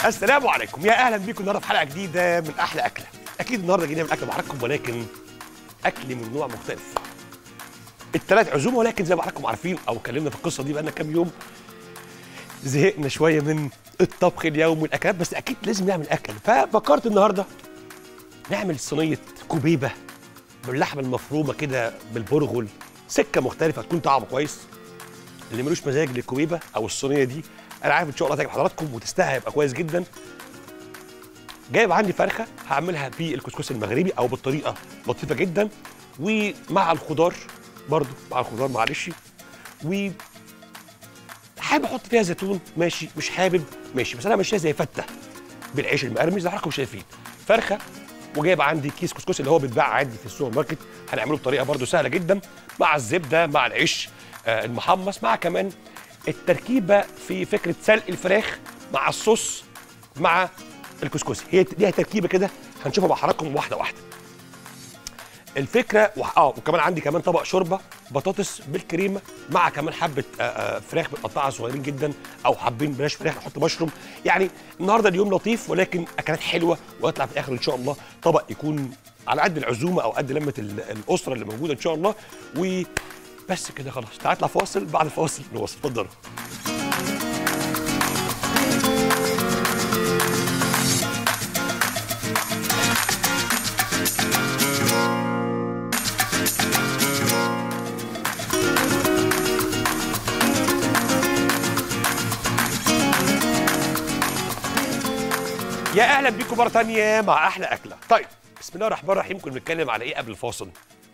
السلام عليكم يا اهلا بيكم النهارده في حلقه جديده من احلى اكله اكيد النهارده جايين نعمل اكل بحضراتكم ولكن اكل من نوع مختلف الثلاث عزومه ولكن زي ما حضراتكم عارفين او اتكلمنا في القصه دي بقالنا كام يوم زهقنا شويه من الطبخ اليومي والاكلات بس اكيد لازم نعمل اكل ففكرت النهارده نعمل صينيه كوبيبه باللحمه المفرومه كده بالبرغل سكه مختلفه تكون طعمه كويس اللي ملوش مزاج للكوبيبه او الصينيه دي انا عارف ان شاء الله تعجب حضراتكم وتستاهل هيبقى كويس جدا جايب عندي فرخه هعملها بالكسكس المغربي او بالطريقه لطيفه جدا ومع الخضار برضو مع الخضار معلش و حابب احط فيها زيتون ماشي مش حابب ماشي بس انا ماشيها زي فته بالعيش المقرمش زي ما حضراتكم شايفين فرخه وجايب عندي كيس كسكسي اللي هو بيتباع عادي في السوبر ماركت هنعمله بطريقه برضو سهله جدا مع الزبده مع العيش آه، المحمص مع كمان التركيبه في فكره سلق الفراخ مع الصوص مع الكسكسي هي ليها تركيبه كده هنشوفها مع حضراتكم واحده واحده الفكره وح- اه وكمان عندي كمان طبق شوربه بطاطس بالكريمه مع كمان حبه آه، آه، فراخ متقطعه صغيرين جدا او حابين بلاش فراخ نحط مشروم يعني النهارده اليوم لطيف ولكن اكلات حلوه ويطلع في الاخر ان شاء الله طبق يكون على قد العزومه او قد لمه ال- الاسره اللي موجوده ان شاء الله وبس كده خلاص تعال نطلع فاصل بعد الفاصل نواصل اتفضلوا يا اهلا بيكم مره تانية مع احلى اكله طيب بسم الله الرحمن الرحيم كنا بنتكلم على ايه قبل الفاصل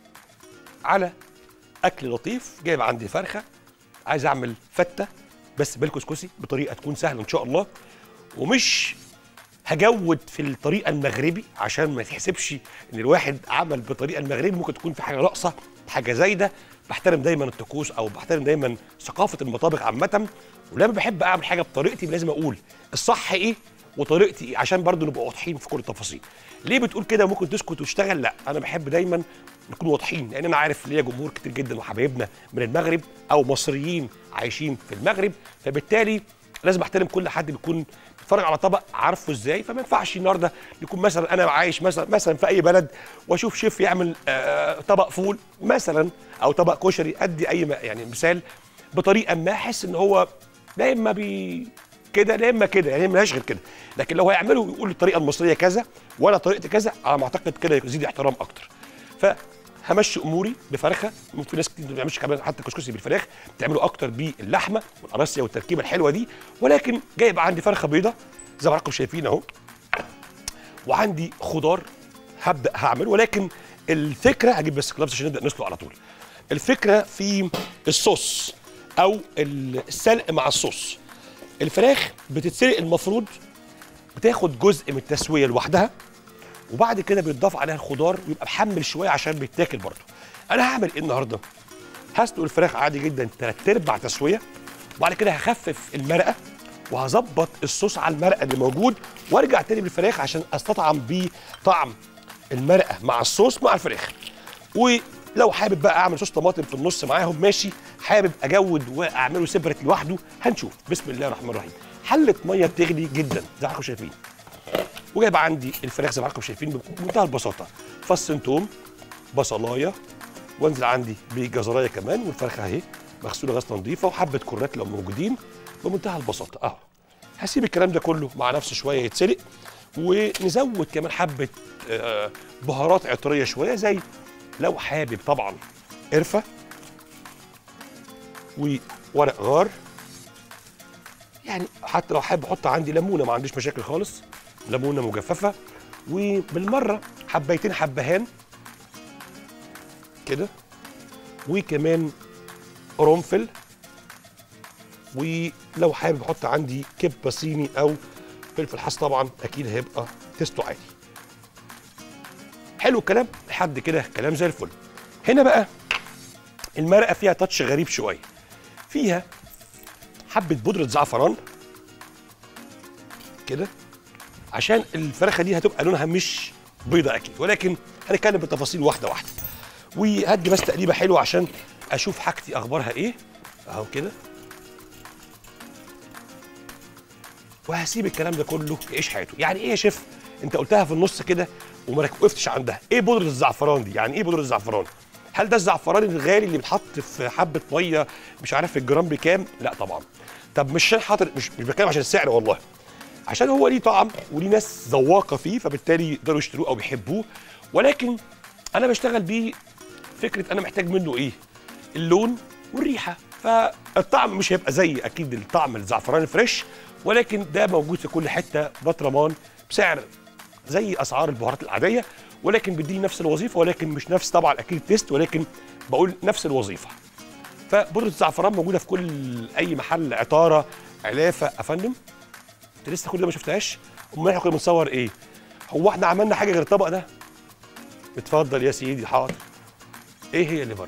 على اكل لطيف جايب عندي فرخه عايز اعمل فته بس بالكسكسي بطريقه تكون سهله ان شاء الله ومش هجود في الطريقه المغربي عشان ما يتحسبش ان الواحد عمل بطريقه المغربي ممكن تكون في حاجه ناقصه حاجه زايده بحترم دايما الطقوس او بحترم دايما ثقافه المطابخ عامه ولما بحب اعمل حاجه بطريقتي لازم اقول الصح ايه وطريقتي ايه عشان برضو نبقى واضحين في كل التفاصيل ليه بتقول كده وممكن تسكت وتشتغل لا انا بحب دايما نكون واضحين لان انا عارف ليا جمهور كتير جدا وحبايبنا من المغرب او مصريين عايشين في المغرب فبالتالي لازم احترم كل حد بيكون بيتفرج على طبق عارفه ازاي فما ينفعش النهارده يكون مثلا انا عايش مثلا مثلا في اي بلد واشوف شيف يعمل آه طبق فول مثلا او طبق كشري ادي اي م- يعني مثال بطريقه ما احس ان هو لا اما بي كده لا اما كده يعني ملهاش غير كده لكن لو هيعمله ويقول الطريقه المصريه كذا وانا طريقتي كذا على ما اعتقد كده يزيد احترام اكتر فهمشي اموري بفرخه ممكن في ناس كتير ما بتعملش كمان حتى كسكسي بالفراخ بتعمله اكتر باللحمه والقراصيه والتركيبه الحلوه دي ولكن جايب عندي فرخه بيضه زي ما حضراتكم شايفين اهو وعندي خضار هبدا هعمله ولكن الفكره هجيب بس كلابس عشان نبدا نسلق على طول الفكره في الصوص او السلق مع الصوص الفراخ بتتسلق المفروض بتاخد جزء من التسويه لوحدها وبعد كده بيتضاف عليها الخضار ويبقى محمل شويه عشان بيتاكل برضه انا هعمل ايه النهارده هسلق الفراخ عادي جدا تلات ارباع تسويه وبعد كده هخفف المرقه وهظبط الصوص على المرقه اللي موجود وارجع تاني بالفراخ عشان استطعم بطعم المرقه مع الصوص مع الفراخ ولو حابب بقى اعمل صوص طماطم في النص معاهم ماشي حابب اجود واعمله سيبريت لوحده هنشوف بسم الله الرحمن الرحيم حله ميه بتغلي جدا زي ما حضراتكم شايفين وجايب عندي الفراخ زي ما حضراتكم شايفين بمنتهى البساطه فص توم بصلايه وانزل عندي بجزرايه كمان والفرخه اهي مغسوله غسله نظيفه وحبه كرات لو موجودين بمنتهى البساطه اهو هسيب الكلام ده كله مع نفسه شويه يتسلق ونزود كمان حبه آه، بهارات عطريه شويه زي لو حابب طبعا قرفه وورق غار يعني حتى لو حابب احط عندي ليمونه ما عنديش مشاكل خالص ليمونه مجففه وبالمره حبيتين حبهان كده وكمان قرنفل ولو حابب احط عندي كبه صيني او فلفل حاس طبعا اكيد هيبقى تيستو عادي حلو الكلام لحد كده كلام زي الفل هنا بقى المرقه فيها تاتش غريب شويه فيها حبه بودره زعفران كده عشان الفرخه دي هتبقى لونها مش بيضه اكيد ولكن هنتكلم بالتفاصيل واحده واحده وهدي بس تقليبه حلوه عشان اشوف حاجتي اخبارها ايه اهو كده وهسيب الكلام ده كله يعيش حياته يعني ايه يا شيف انت قلتها في النص كده وما وقفتش عندها ايه بودره الزعفران دي يعني ايه بودره الزعفران هل ده الزعفران الغالي اللي بيتحط في حبه ميه مش عارف الجرام بكام لا طبعا طب مش عشان حاطط مش مش بتكلم عشان السعر والله عشان هو ليه طعم وليه ناس ذواقه فيه فبالتالي يقدروا يشتروه او بيحبوه ولكن انا بشتغل بيه فكره انا محتاج منه ايه اللون والريحه فالطعم مش هيبقى زي اكيد الطعم الزعفران الفريش ولكن ده موجود في كل حته بطرمان بسعر زي اسعار البهارات العاديه ولكن بيديني نفس الوظيفه ولكن مش نفس طبعا اكيد التيست ولكن بقول نفس الوظيفه فبودره الزعفران موجوده في كل اي محل عطاره علافه افندم انت لسه كل ده ما شفتهاش امال احنا كنا بنصور ايه هو احنا عملنا حاجه غير الطبق ده اتفضل يا سيدي حاضر ايه هي اللي بره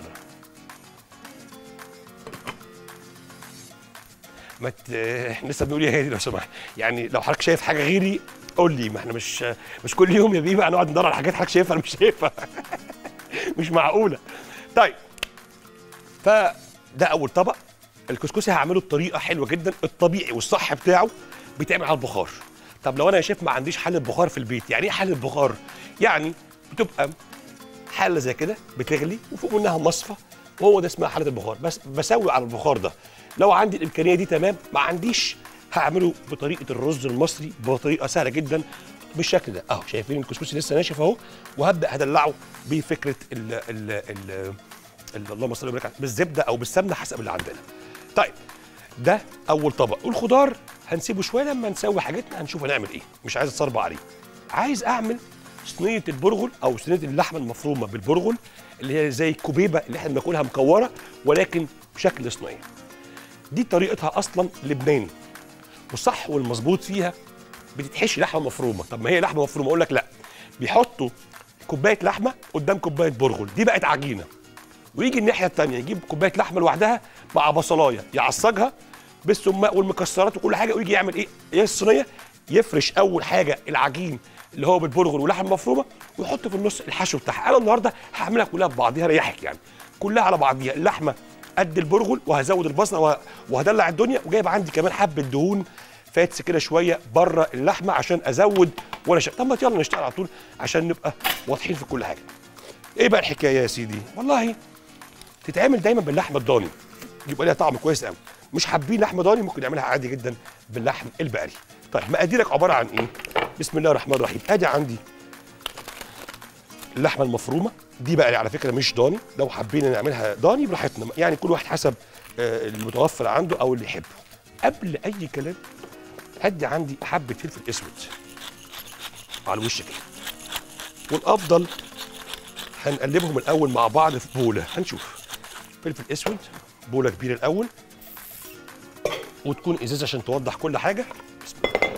ما ت... احنا لسه بنقول يا هادي لو سمحت يعني لو حضرتك شايف حاجه غيري قول لي ما احنا مش مش كل يوم يا بيه بقى نقعد ندور على حاجات حضرتك شايفها انا مش شايفها مش معقوله طيب فده اول طبق الكسكسي هعمله بطريقه حلوه جدا الطبيعي والصح بتاعه بيتعمل على البخار طب لو انا يا شيف ما عنديش حله بخار في البيت يعني ايه حله بخار يعني بتبقى حله زي كده بتغلي وفوق منها مصفى وهو ده اسمها حله البخار بس بسوي على البخار ده لو عندي الامكانيه دي تمام ما عنديش هعمله بطريقه الرز المصري بطريقه سهله جدا بالشكل ده اهو شايفين الكسكسي لسه ناشف اهو وهبدا هدلعه بفكره ال ال ال ال- اللهم صل وبارك على- بالزبده او بالسمنه حسب اللي عندنا طيب ده اول طبق والخضار هنسيبه شويه لما نسوي حاجتنا هنشوف هنعمل ايه مش عايز اتصربع عليه عايز اعمل صينيه البرغل او صينيه اللحمه المفرومه بالبرغل اللي هي زي الكوبيبه اللي احنا بناكلها مكوره ولكن بشكل صينيه دي طريقتها اصلا لبناني والصح والمظبوط فيها بتتحشي لحمه مفرومه طب ما هي لحمه مفرومه اقول لك لا بيحطوا كوبايه لحمه قدام كوبايه برغل دي بقت عجينه ويجي الناحيه الثانيه يجيب كوبايه لحمه لوحدها مع بصلايه يعصجها بالسماق والمكسرات وكل حاجه ويجي يعمل ايه؟ ايه الصينيه يفرش اول حاجه العجين اللي هو بالبرغل ولحم مفرومه ويحط في النص الحشو بتاعها انا النهارده هعملها كلها ببعضيها ريحك يعني كلها على بعضيها اللحمه قد البرغل وهزود البصله وه- وهدلع الدنيا وجايب عندي كمان حبه دهون فاتس كده شويه بره اللحمه عشان ازود ولا شيء طب ما يلا نشتغل على طول عشان نبقى واضحين في كل حاجه ايه بقى الحكايه يا سيدي والله تتعمل دايما باللحمه الضاني يبقى ليها طعم كويس قوي مش حابين لحمه ضاني ممكن نعملها عادي جدا باللحم البقري طيب مقاديرك عباره عن ايه بسم الله الرحمن الرحيم ادي عندي اللحمه المفرومه دي بقى على فكره مش ضاني لو حابين نعملها ضاني براحتنا يعني كل واحد حسب آه، المتوفر عنده او اللي يحبه قبل اي كلام هدي عندي حبه فلفل اسود على الوش كده والافضل هنقلبهم الاول مع بعض في بوله هنشوف فلفل اسود بوله كبيره الاول وتكون ازازه عشان توضح كل حاجه بسم الله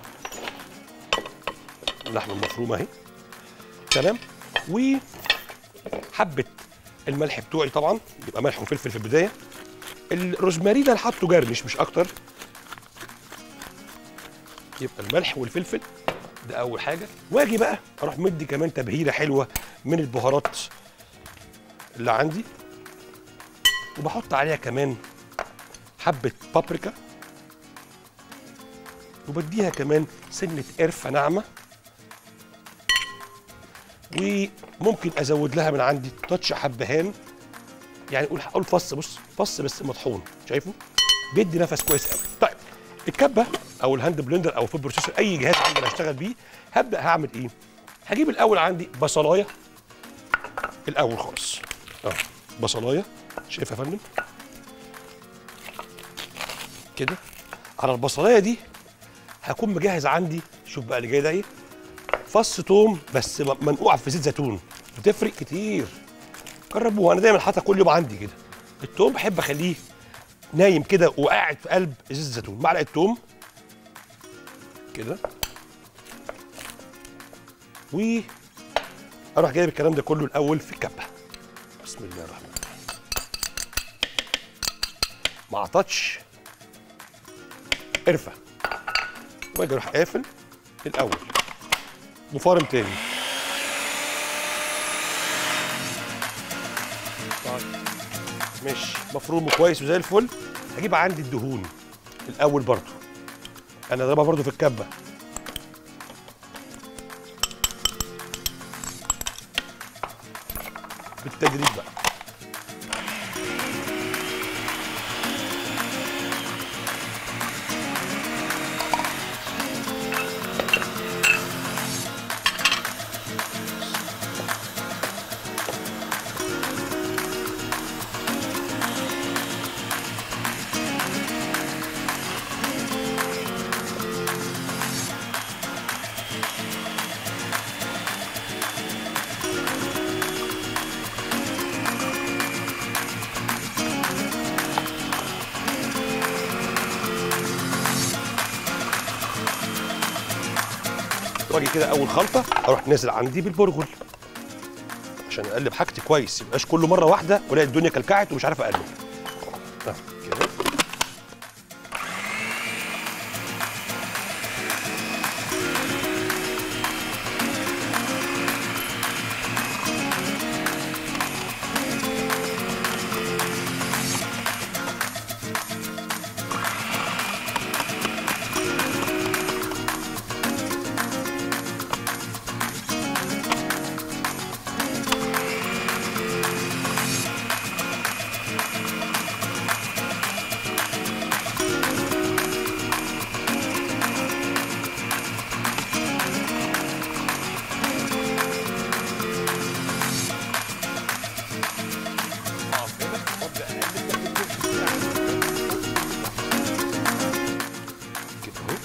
اللحمه المفرومه اهي تمام وحبه الملح بتوعي طبعا يبقى ملح وفلفل في البدايه الروزماري ده حاطه جرنش مش اكتر يبقى الملح والفلفل ده اول حاجه واجي بقى اروح مدي كمان تبهيره حلوه من البهارات اللي عندي وبحط عليها كمان حبه بابريكا وبديها كمان سنه قرفه ناعمه وممكن ازود لها من عندي تاتش حبهان يعني قول قول فص بص فص بس مطحون شايفه بيدي نفس كويس قوي طيب الكبه او الهاند بلندر او الفود بروسيسور اي جهاز عندي اشتغل بيه هبدا هعمل ايه هجيب الاول عندي بصلايه الاول خالص اه بصلايه شايف يا فندم كده على البصلايه دي هكون مجهز عندي شوف بقى اللي جاي ده ايه فص توم بس م- منقوع في زيت زيتون بتفرق كتير جربوها انا دايما حاطها كل يوم عندي كده التوم بحب اخليه نايم كده وقاعد في قلب زيت الزيتون معلقه توم كده و اروح جايب الكلام ده كله الاول في الكبه بسم الله الرحمن الرحيم مع تاتش قرفه واجي اروح قافل الاول وفارم تاني طيب ماشي مفروم كويس وزي الفل هجيب عندي الدهون الاول برضو انا اضربها برضو في الكبه بالتدريج بقى واجي كده اول خلطه اروح نازل عندي بالبرغل عشان اقلب حاجتي كويس يبقاش كل مره واحده والاقي الدنيا كلكعت ومش عارف اقلب آه، كده أقف هنا وأبدأ أقلب كده أهو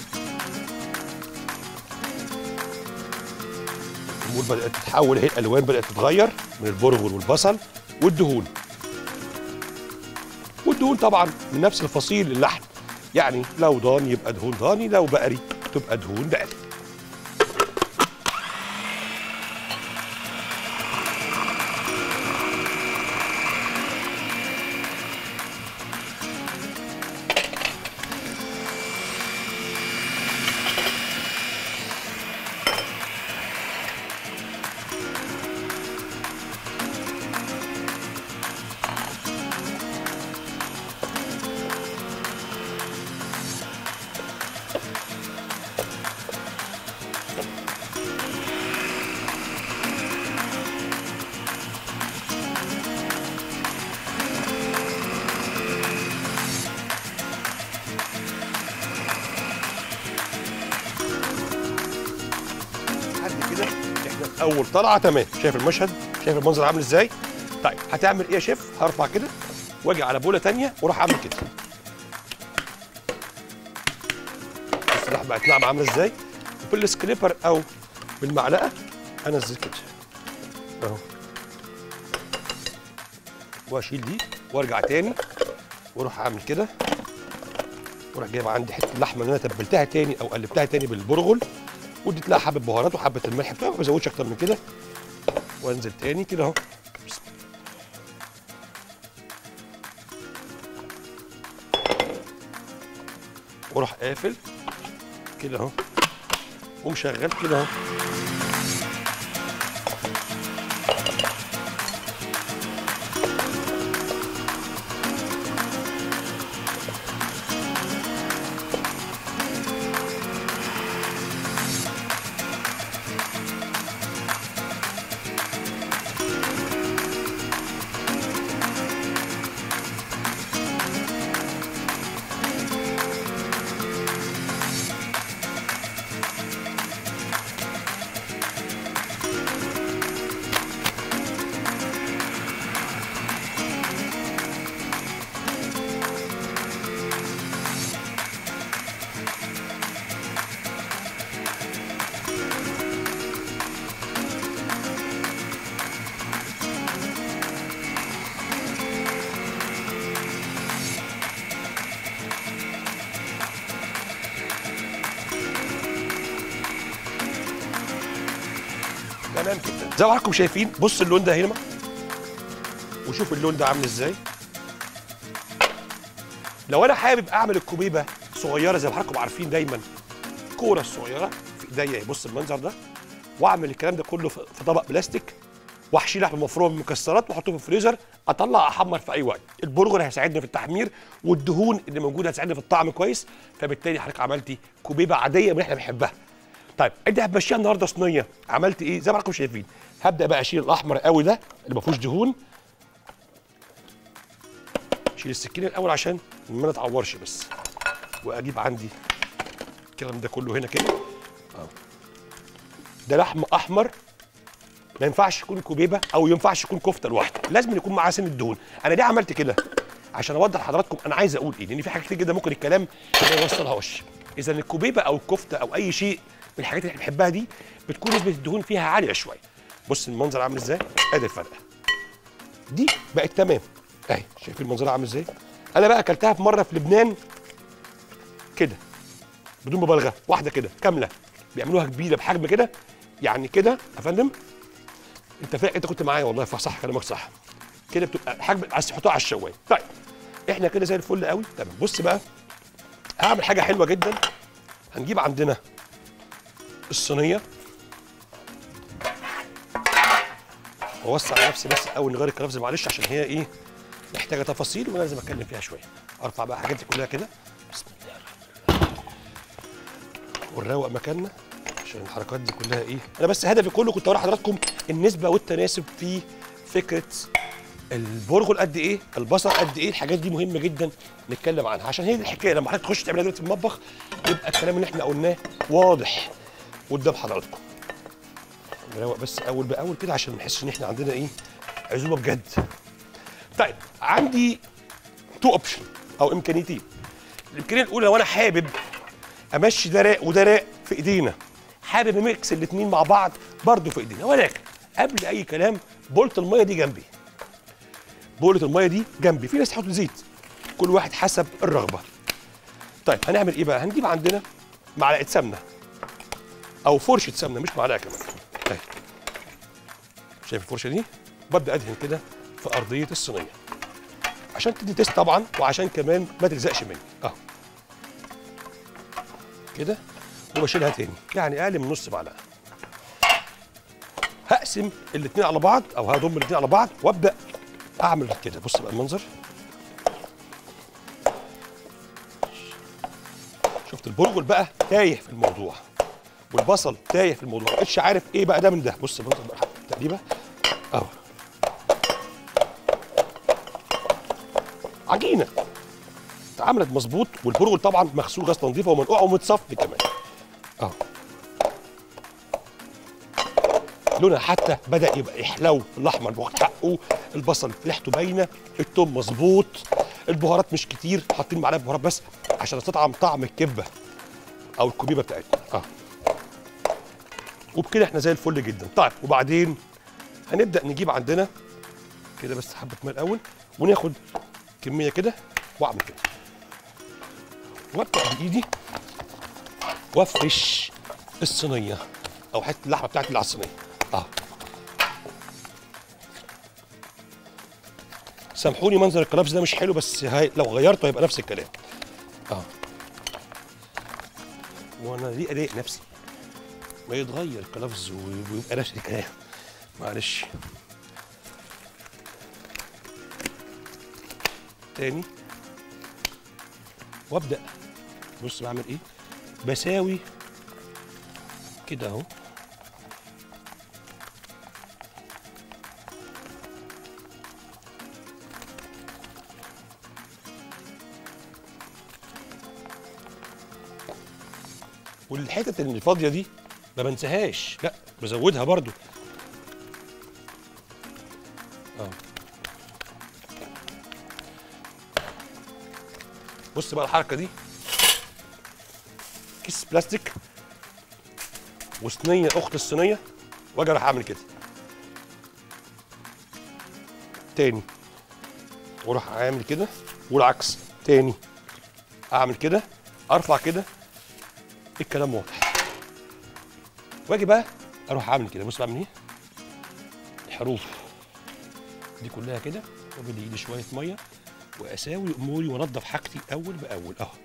الأمور بدأت تتحول اهي الألوان بدأت تتغير من البرغل والبصل والدهون والدهون طبعا من نفس الفصيل اللحم يعني لو ضاني يبقى دهون ضاني لو بقري تبقى دهون بقري لحد كده احنا في اول طلعه تمام شايف المشهد شايف المنظر عامل ازاي طيب هتعمل ايه يا شيف هرفع كده واجي على بوله تانية واروح اعمل كده بص اللحمه بقت ناعمه عامله ازاي بالسكريبر او بالمعلقه انزل كده اهو واشيل دي وارجع تاني واروح اعمل كده واروح جايب عندي حته اللحمه اللي انا تبلتها تاني او قلبتها تاني بالبرغل واديت لها حبه بهارات وحبه الملح بتاعها ما بزودش اكتر من كده وانزل تاني كده اهو بسم الله. واروح قافل كده اهو ومشغل كده اهو تمام جدا زي ما حضراتكم شايفين بص اللون ده هنا وشوف اللون ده عامل ازاي لو انا حابب اعمل الكوبيبه صغيره زي ما حضراتكم عارفين دايما الكوره الصغيره في ايديا بص المنظر ده واعمل الكلام ده كله في في طبق بلاستيك واحشي لحمه مفرومه من المكسرات واحطه في الفريزر اطلع احمر في اي وقت البرجر هيساعدني في التحمير والدهون اللي موجوده هتساعدني في الطعم كويس فبالتالي حضرتك عملتي كوبيبه عاديه من اللي احنا بنحبها طيب انت هتمشيها النهارده صينيه عملت ايه زي ما حضراتكم شايفين هبدا بقى اشيل الاحمر قوي ده اللي ما فيهوش دهون اشيل السكينه الاول عشان ما نتعورش بس واجيب عندي الكلام ده كله هنا كده أهو. ده لحم احمر ما ينفعش يكون كوبيبه او ينفعش يكون كفته لوحده لازم يكون معاه سن الدهون انا ليه عملت كده عشان اوضح لحضراتكم انا عايز اقول ايه لان في حاجات كتير جدا ممكن الكلام ما يوصلهاش اذا الكوبيبه او الكفته او اي شيء من الحاجات اللي احنا بنحبها دي بتكون نسبه الدهون فيها عاليه شويه بص المنظر عامل ازاي ادي الفرقه دي بقت تمام اهي شايفين المنظر عامل ازاي انا بقى اكلتها في مره في لبنان كده بدون مبالغه واحده كده كامله بيعملوها كبيره بحجم كده يعني كده يا فندم انت فاكر انت كنت معايا والله فصح كلامك صح كده بتبقى حجم عايز تحطها على الشوايه طيب احنا كده زي الفل قوي تمام بص بقى هعمل حاجه حلوه جدا هنجيب عندنا الصينيه واوسع على نفسي بس اول نغير الكلام معلش عشان هي ايه محتاجه تفاصيل وانا لازم اتكلم فيها شويه ارفع بقى حاجاتي كلها كده بسم الله الرحمن الرحيم ونروق مكاننا عشان الحركات دي كلها ايه انا بس هدفي كله كنت اوري حضراتكم النسبه والتناسب في فكره البرغل قد ايه البصل قد ايه الحاجات دي مهمه جدا نتكلم عنها عشان هي دي الحكايه لما حضرتك تخش تعملها دلوقتي في المطبخ يبقى الكلام اللي احنا قلناه واضح قدام حضراتكم نروق بس اول باول كده عشان ما نحسش ان احنا عندنا ايه عزومه بجد طيب عندي تو اوبشن او امكانيتين الامكانيه الاولى لو انا حابب امشي ده راق وده راق في ايدينا حابب اميكس الاثنين مع بعض برضه في ايدينا ولكن قبل اي كلام بولة الميه دي جنبي بولة الميه دي جنبي في ناس تحط زيت كل واحد حسب الرغبه طيب هنعمل ايه بقى هنجيب عندنا معلقه سمنه او فرشه سمنه مش معلقه كمان اهي شايف الفرشه دي ببدا ادهن كده في ارضيه الصينيه عشان تدي تيست طبعا وعشان كمان ما تلزقش مني اهو كده وبشيلها تاني يعني اقل من نص معلقه هقسم الاثنين على بعض او هضم الاثنين على بعض وابدا اعمل كده بص بقى المنظر شفت البرغل بقى تايه في الموضوع والبصل تايه في الموضوع ما بقتش عارف ايه بقى ده من ده بص المنظر بقى تقريبا اهو عجينه اتعملت مظبوط والبرغل طبعا مغسول غسله نظيفه ومنقوع ومتصفي كمان اهو لونها حتى بدا يبقى يحلو الاحمر واخد حقه البصل ريحته باينه التوم مظبوط البهارات مش كتير حاطين معلقه بهارات بس عشان تطعم طعم الكبه او الكبيبه بتاعتنا اه وبكده احنا زي الفل جدا طيب وبعدين هنبدا نجيب عندنا كده بس حبه ماء الاول وناخد كميه كده واعمل كده وابدا بايدي وافرش الصينيه او حته اللحمه بتاعتي اللي على الصينيه اه سامحوني منظر الكلابس ده مش حلو بس هاي لو غيرته هيبقى نفس الكلام اه وانا ليه اضايق نفسي ما يتغير الكلافز ويبقى نفس الكلام معلش تاني وابدا بص بعمل ايه بساوي كده اهو والحتت اللي فاضيه دي ما بنساهاش لا بزودها برضو اه بص بقى الحركه دي كيس بلاستيك وصينيه اخت الصينيه واجي اروح اعمل كده تاني واروح عامل كده والعكس تاني اعمل كده ارفع كده الكلام واضح واجي بقى اروح اعمل كده بص بعمل ايه الحروف دي كلها كده وابدي ايدي شويه ميه واساوي اموري وانضف حاجتي اول باول اهو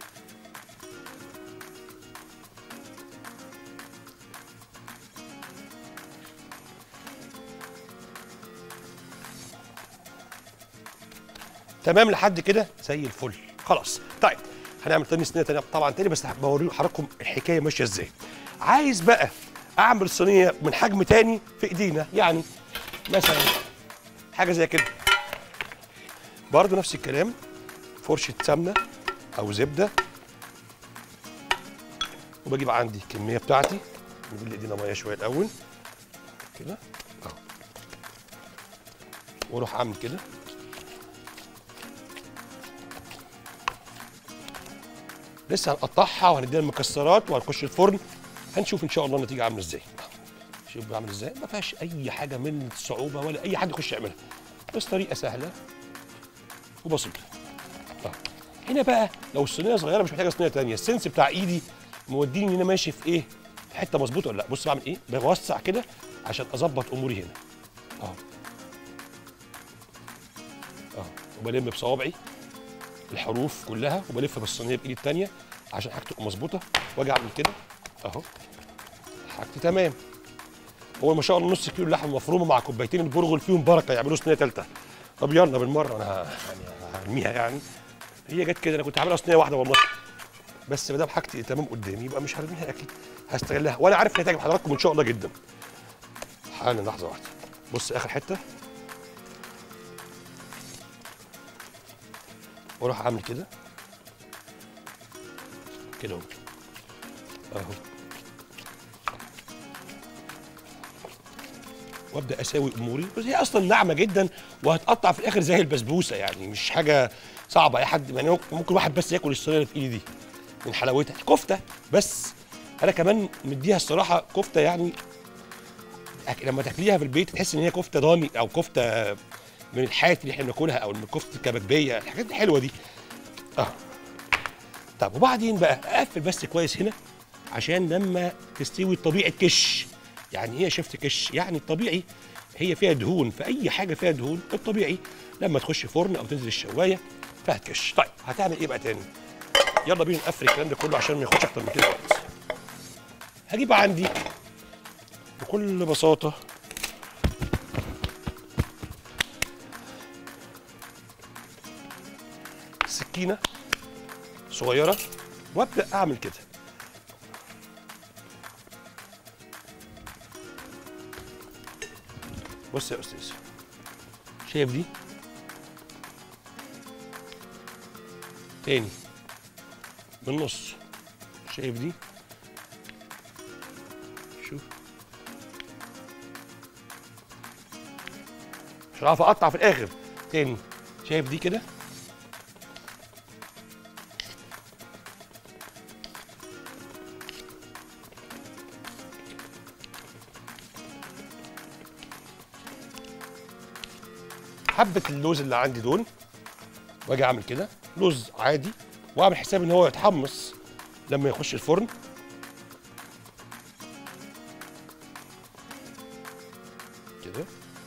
تمام لحد كده زي الفل خلاص طيب هنعمل تاني صينيه تانية طبعا تاني بس بوري لحضراتكم الحكايه ماشيه ازاي عايز بقى اعمل صينيه من حجم تاني في ايدينا يعني مثلا حاجه زي كده برضو نفس الكلام فرشه سمنه او زبده وبجيب عندي الكميه بتاعتي نجيب ايدينا ميه شويه الاول كده اهو واروح اعمل كده لسه هنقطعها وهنديها المكسرات وهنخش الفرن هنشوف ان شاء الله النتيجه عامله ازاي شوف بعمل ازاي ما فيهاش اي حاجه من الصعوبه ولا اي حد يخش يعملها بس طريقه سهله وبسيطه طيب هنا بقى لو الصينيه صغيره مش محتاجه صينيه تانية السنس بتاع ايدي موديني ان انا ماشي في ايه في حته مظبوطه ولا لا بص بعمل ايه بوسع كده عشان اظبط اموري هنا اهو اهو وبلم بصوابعي الحروف كلها وبلف بالصينيه بايدي التانية عشان حاجتي تبقى مظبوطه واجي اعمل كده اهو حاجتي تمام هو ما شاء الله نص كيلو لحمه مفرومه مع كوبايتين البرغل فيهم بركه يعملوا صينيه ثالثه طب يلا بالمره انا ه- يعني هرميها يعني هي جت كده انا كنت هعملها صينيه واحده والله بس ما دام حاجتي تمام قدامي يبقى مش هرميها اكيد هستغلها وانا عارف انها تعجب حضراتكم ان شاء الله جدا حالا لحظه واحده بص اخر حته واروح اعمل كده كده اهو اهو وابدا اساوي اموري بس هي اصلا ناعمه جدا وهتقطع في الاخر زي البسبوسه يعني مش حاجه صعبه اي حد يعني ممكن واحد بس ياكل الصينيه اللي في ايدي دي من حلاوتها كفته بس انا كمان مديها الصراحه كفته يعني أك- لما تاكليها في البيت تحس ان هي كفته ضاني او كفته من الحات اللي احنا بناكلها او من كفته الكبابيه الحاجات الحلوه دي اه طب وبعدين بقى اقفل بس كويس هنا عشان لما تستوي طبيعه كش يعني ايه شفت كش يعني الطبيعي هي فيها دهون فاي حاجه فيها دهون الطبيعي لما تخش فرن او تنزل الشوايه فهتكش طيب هتعمل ايه بقى تاني يلا بينا نقفل الكلام ده كله عشان ما ياخدش اكتر من كده وقت هجيب عندي بكل بساطه سكينه صغيره وابدا اعمل كده بص يا استاذ شايف دي تاني من النص شايف دي شوف مش هعرف اقطع في الاخر تاني شايف دي كده حبه اللوز اللي عندي دول واجي اعمل كده لوز عادي واعمل حساب ان هو يتحمص لما يخش الفرن كده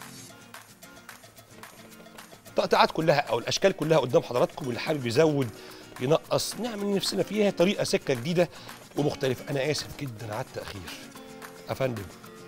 التقطيعات كلها او الاشكال كلها قدام حضراتكم اللي حابب يزود ينقص نعمل نفسنا فيها طريقه سكه جديده ومختلفه انا اسف جدا على التاخير افندم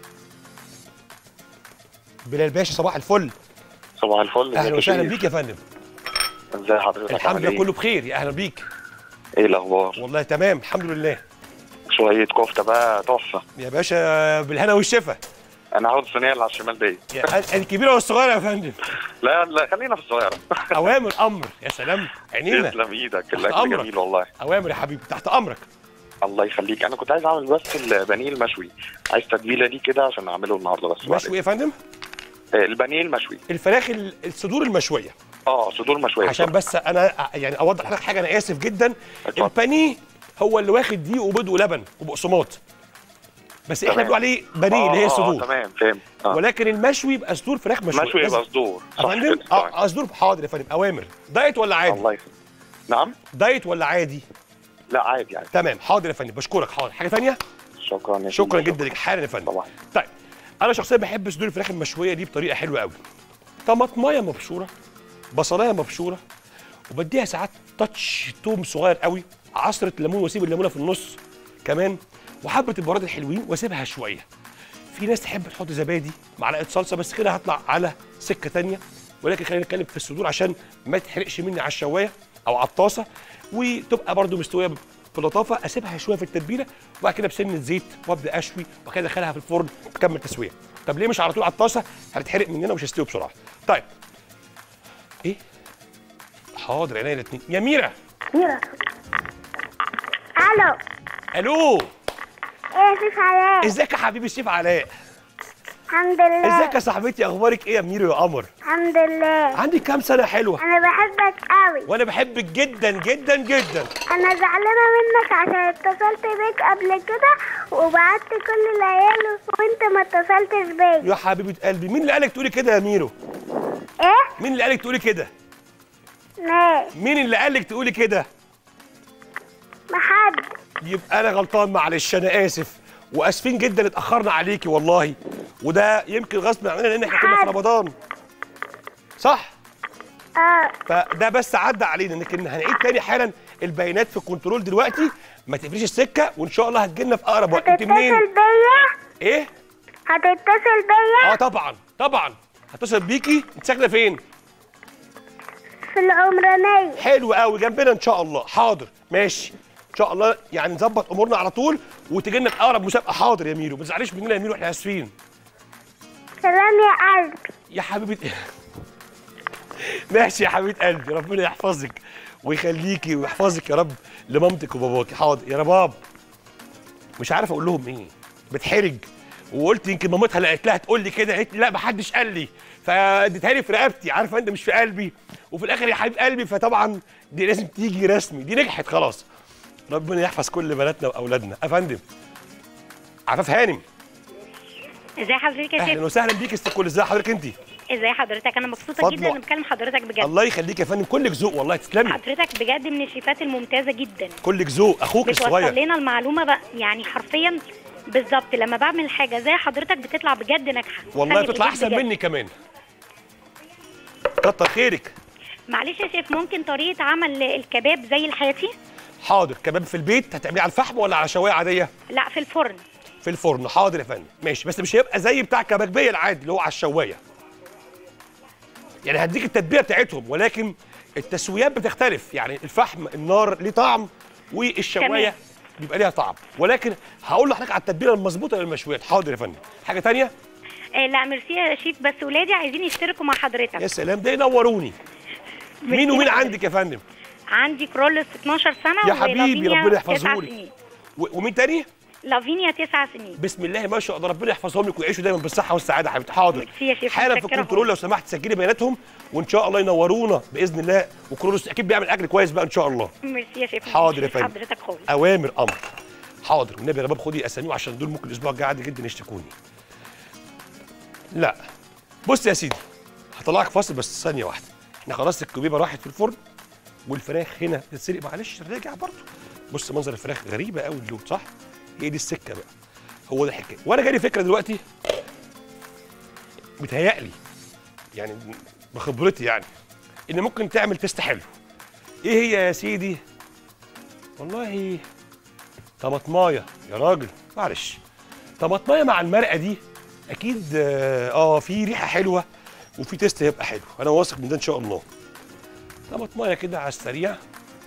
بلال باشا صباح الفل صباح الفل ازيك اهلا يا وسهلا شريف؟ بيك يا فندم ازي حضرتك الحمد عامل لله ايه؟ كله بخير يا اهلا بيك ايه الاخبار والله تمام الحمد لله شويه كفته بقى تحفه يا باشا بالهنا والشفا انا هاخد الصينيه اللي على الشمال دي يا الكبيره والصغيره يا فندم لا لا خلينا في الصغيره اوامر امر يا سلام عينينا تسلم ايدك تحت الاكل أمرك. جميل والله اوامر يا حبيبي تحت امرك الله يخليك انا كنت عايز اعمل بس البانيه المشوي عايز تتبيله دي كده عشان اعمله النهارده بس مشوي بعدين. يا فندم آه، البانيه المشوي الفراخ ال- الصدور المشويه اه صدور مشويه عشان بصراحة. بس انا يعني اوضح لحضرتك حاجه انا اسف جدا اتفضل. البانيه هو اللي واخد دقيق وبيض ولبن وبقسماط بس احنا تمام. بنقول عليه بانيه آه، اللي هي آه، الصدور تمام فهمت آه. ولكن المشوي يبقى صدور فراخ مشويه مشوي لازم- يبقى صدور يا صح فندم كده تمام. اه صدور حاضر يا فندم اوامر دايت ولا عادي الله يخليك نعم دايت ولا عادي لا عادي يعني تمام حاضر يا فندم بشكرك حاضر حاجه ثانيه شكرا يا شكرا سيدي. جدا لك حالا يا فندم طبعا طيب انا شخصيا بحب صدور الفراخ المشويه دي بطريقه حلوه قوي طماطمايه مبشوره بصلايه مبشوره وبديها ساعات تاتش توم صغير قوي عصره ليمون واسيب الليمونه في النص كمان وحبه البهارات الحلوين واسيبها شويه في ناس تحب تحط زبادي معلقه صلصه بس كده هطلع على سكه تانية ولكن خلينا نتكلم في الصدور عشان ما تحرقش مني على الشوايه او على الطاسه وتبقى برده مستويه بلطافه اسيبها شويه في التتبيله وبعد كده بسنه زيت وابدا اشوي وبعد كده ادخلها في الفرن تكمل تسويه طب ليه مش على طول على الطاسه هتتحرق مننا ومش هتستوي بسرعه طيب ايه حاضر عينيا الاثنين يا ميرا ميرا الو الو ايه يا سيف علاء ازيك يا حبيبي الشيف علاء الحمد لله ازيك يا صاحبتي اخبارك ايه يا ميرو يا قمر الحمد لله عندك كام سنه حلوه انا بحبك قوي وانا بحبك جدا جدا جدا انا زعلانه منك عشان اتصلت بيك قبل كده وبعت كل العيال وانت ما اتصلتش بيا يا حبيبه قلبي مين اللي قالك تقولي كده يا ميرو ايه مين اللي قالك تقولي كده ماشي مين اللي قالك تقولي كده محد يبقى انا غلطان معلش انا اسف واسفين جدا اتاخرنا عليكي والله وده يمكن غصب عننا لان احنا كنا في حاضر. رمضان صح اه فده بس عدى علينا لكن هنعيد تاني حالا البيانات في الكنترول دلوقتي ما تقفليش السكه وان شاء الله هتجيلنا في اقرب وقت انت منين هتتصل بيا ايه هتتصل بيا اه طبعا طبعا هتصل بيكي انت ساكنه فين في العمرانيه حلو قوي جنبنا ان شاء الله حاضر ماشي ان شاء الله يعني نظبط امورنا على طول وتجي لنا في اقرب مسابقه حاضر يا ميرو ما تزعليش مننا يا ميرو احنا اسفين سلام يا قلبي يا حبيبه ماشي يا حبيبه قلبي ربنا يحفظك ويخليكي ويحفظك يا رب لمامتك وباباكي حاضر يا رباب مش عارف اقول لهم ايه بتحرج وقلت يمكن مامتها لقيت لها تقول لي كده قالت لي لا ما حدش قال لي فاديتها لي في رقبتي عارفه انت مش في قلبي وفي الاخر يا حبيب قلبي فطبعا دي لازم تيجي رسمي دي نجحت خلاص ربنا يحفظ كل بناتنا واولادنا افندم عفاف هانم ازي حضرتك يا اهلا شيخ وسهلا بيك يا ست الكل ازي حضرتك انت ازي حضرتك انا مبسوطه فضل. جدا ان بكلم حضرتك بجد الله يخليك يا فندم كلك ذوق والله تسلمي حضرتك بجد من الشيفات الممتازه جدا كلك ذوق اخوك بتوصل الصغير لنا المعلومه بقى يعني حرفيا بالظبط لما بعمل حاجه زي حضرتك بتطلع بجد ناجحه والله فاهم بتطلع بجد احسن بجد. مني كمان كتر خيرك معلش يا شيف ممكن طريقه عمل الكباب زي الحياتي حاضر كباب في البيت هتعمليه على الفحم ولا على شوايه عاديه لا في الفرن في الفرن حاضر يا فندم ماشي بس مش هيبقى زي بتاع كبابيه العادي اللي هو على الشوايه يعني هديك التتبيله بتاعتهم ولكن التسويات بتختلف يعني الفحم النار ليه طعم والشوايه تمام. بيبقى ليها طعم ولكن هقول لحضرتك على التتبيله المظبوطه للمشويات حاضر يا فندم حاجه تانية آه لا ميرسي يا شيف بس ولادي عايزين يشتركوا مع حضرتك يا سلام ده ينوروني مين ميرسي ومين حضرتك. عندك يا فندم عندي كرولس 12 سنه يا حبيبي، ولافينيا ربنا تسع يحفظهولك. سنين. و- ومين تاني لافينيا تسع سنين بسم الله ما شاء الله ربنا يحفظهم لك ويعيشوا دايما بالصحه والسعاده يا حبيبتي حاضر ميرسي يا شيخ، حالا في متشكرة الكنترول لو سمحت سجلي بياناتهم وان شاء الله ينورونا باذن الله وكرولوس اكيد بيعمل اكل كويس بقى ان شاء الله ميرسي يا شيف حاضر يا مش فندم. حضرتك خالص اوامر امر حاضر والنبي يا رباب خدي اساميهم عشان دول ممكن الاسبوع الجاي عادي جدا يشتكوني لا بص يا سيدي هطلعك فاصل بس ثانيه واحده احنا خلاص الكبيبه راحت في الفرن والفراخ هنا تتسلق معلش راجع برضه بص منظر الفراخ غريبه قوي اللون صح هي دي السكه بقى هو ده الحكايه وانا جالي فكره دلوقتي متهيألي يعني بخبرتي يعني ان ممكن تعمل تيست حلو ايه هي يا سيدي والله طماطمايه يا راجل معلش طماطمايه مع المرقه دي اكيد اه آه، في ريحه حلوه وفي تيست هيبقى حلو انا واثق من ده ان شاء الله طماطمايه كده على السريع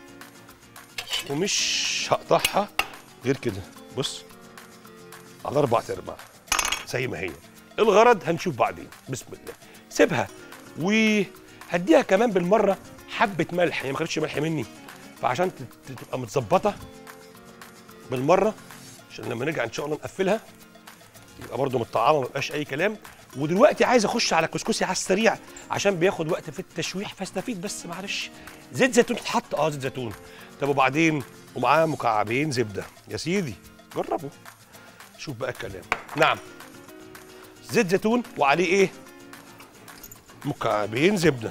ومش هقطعها غير كده بص على اربع ارباع زي ما هي الغرض هنشوف بعدين بسم الله سيبها وهديها كمان بالمره حبه ملح هي ما خدتش ملح مني فعشان تت- تبقى متظبطه بالمره عشان لما نرجع ان شاء الله نقفلها يبقى برده متطعمه ما يبقاش اي كلام ودلوقتي عايز اخش على كسكسي على السريع عشان بياخد وقت في التشويح فاستفيد بس معلش زيت زيتون تتحط اه زيت زيتون طب وبعدين ومعاه مكعبين زبده يا سيدي جربوا شوف بقى الكلام نعم زيت زيتون وعليه ايه مكعبين زبده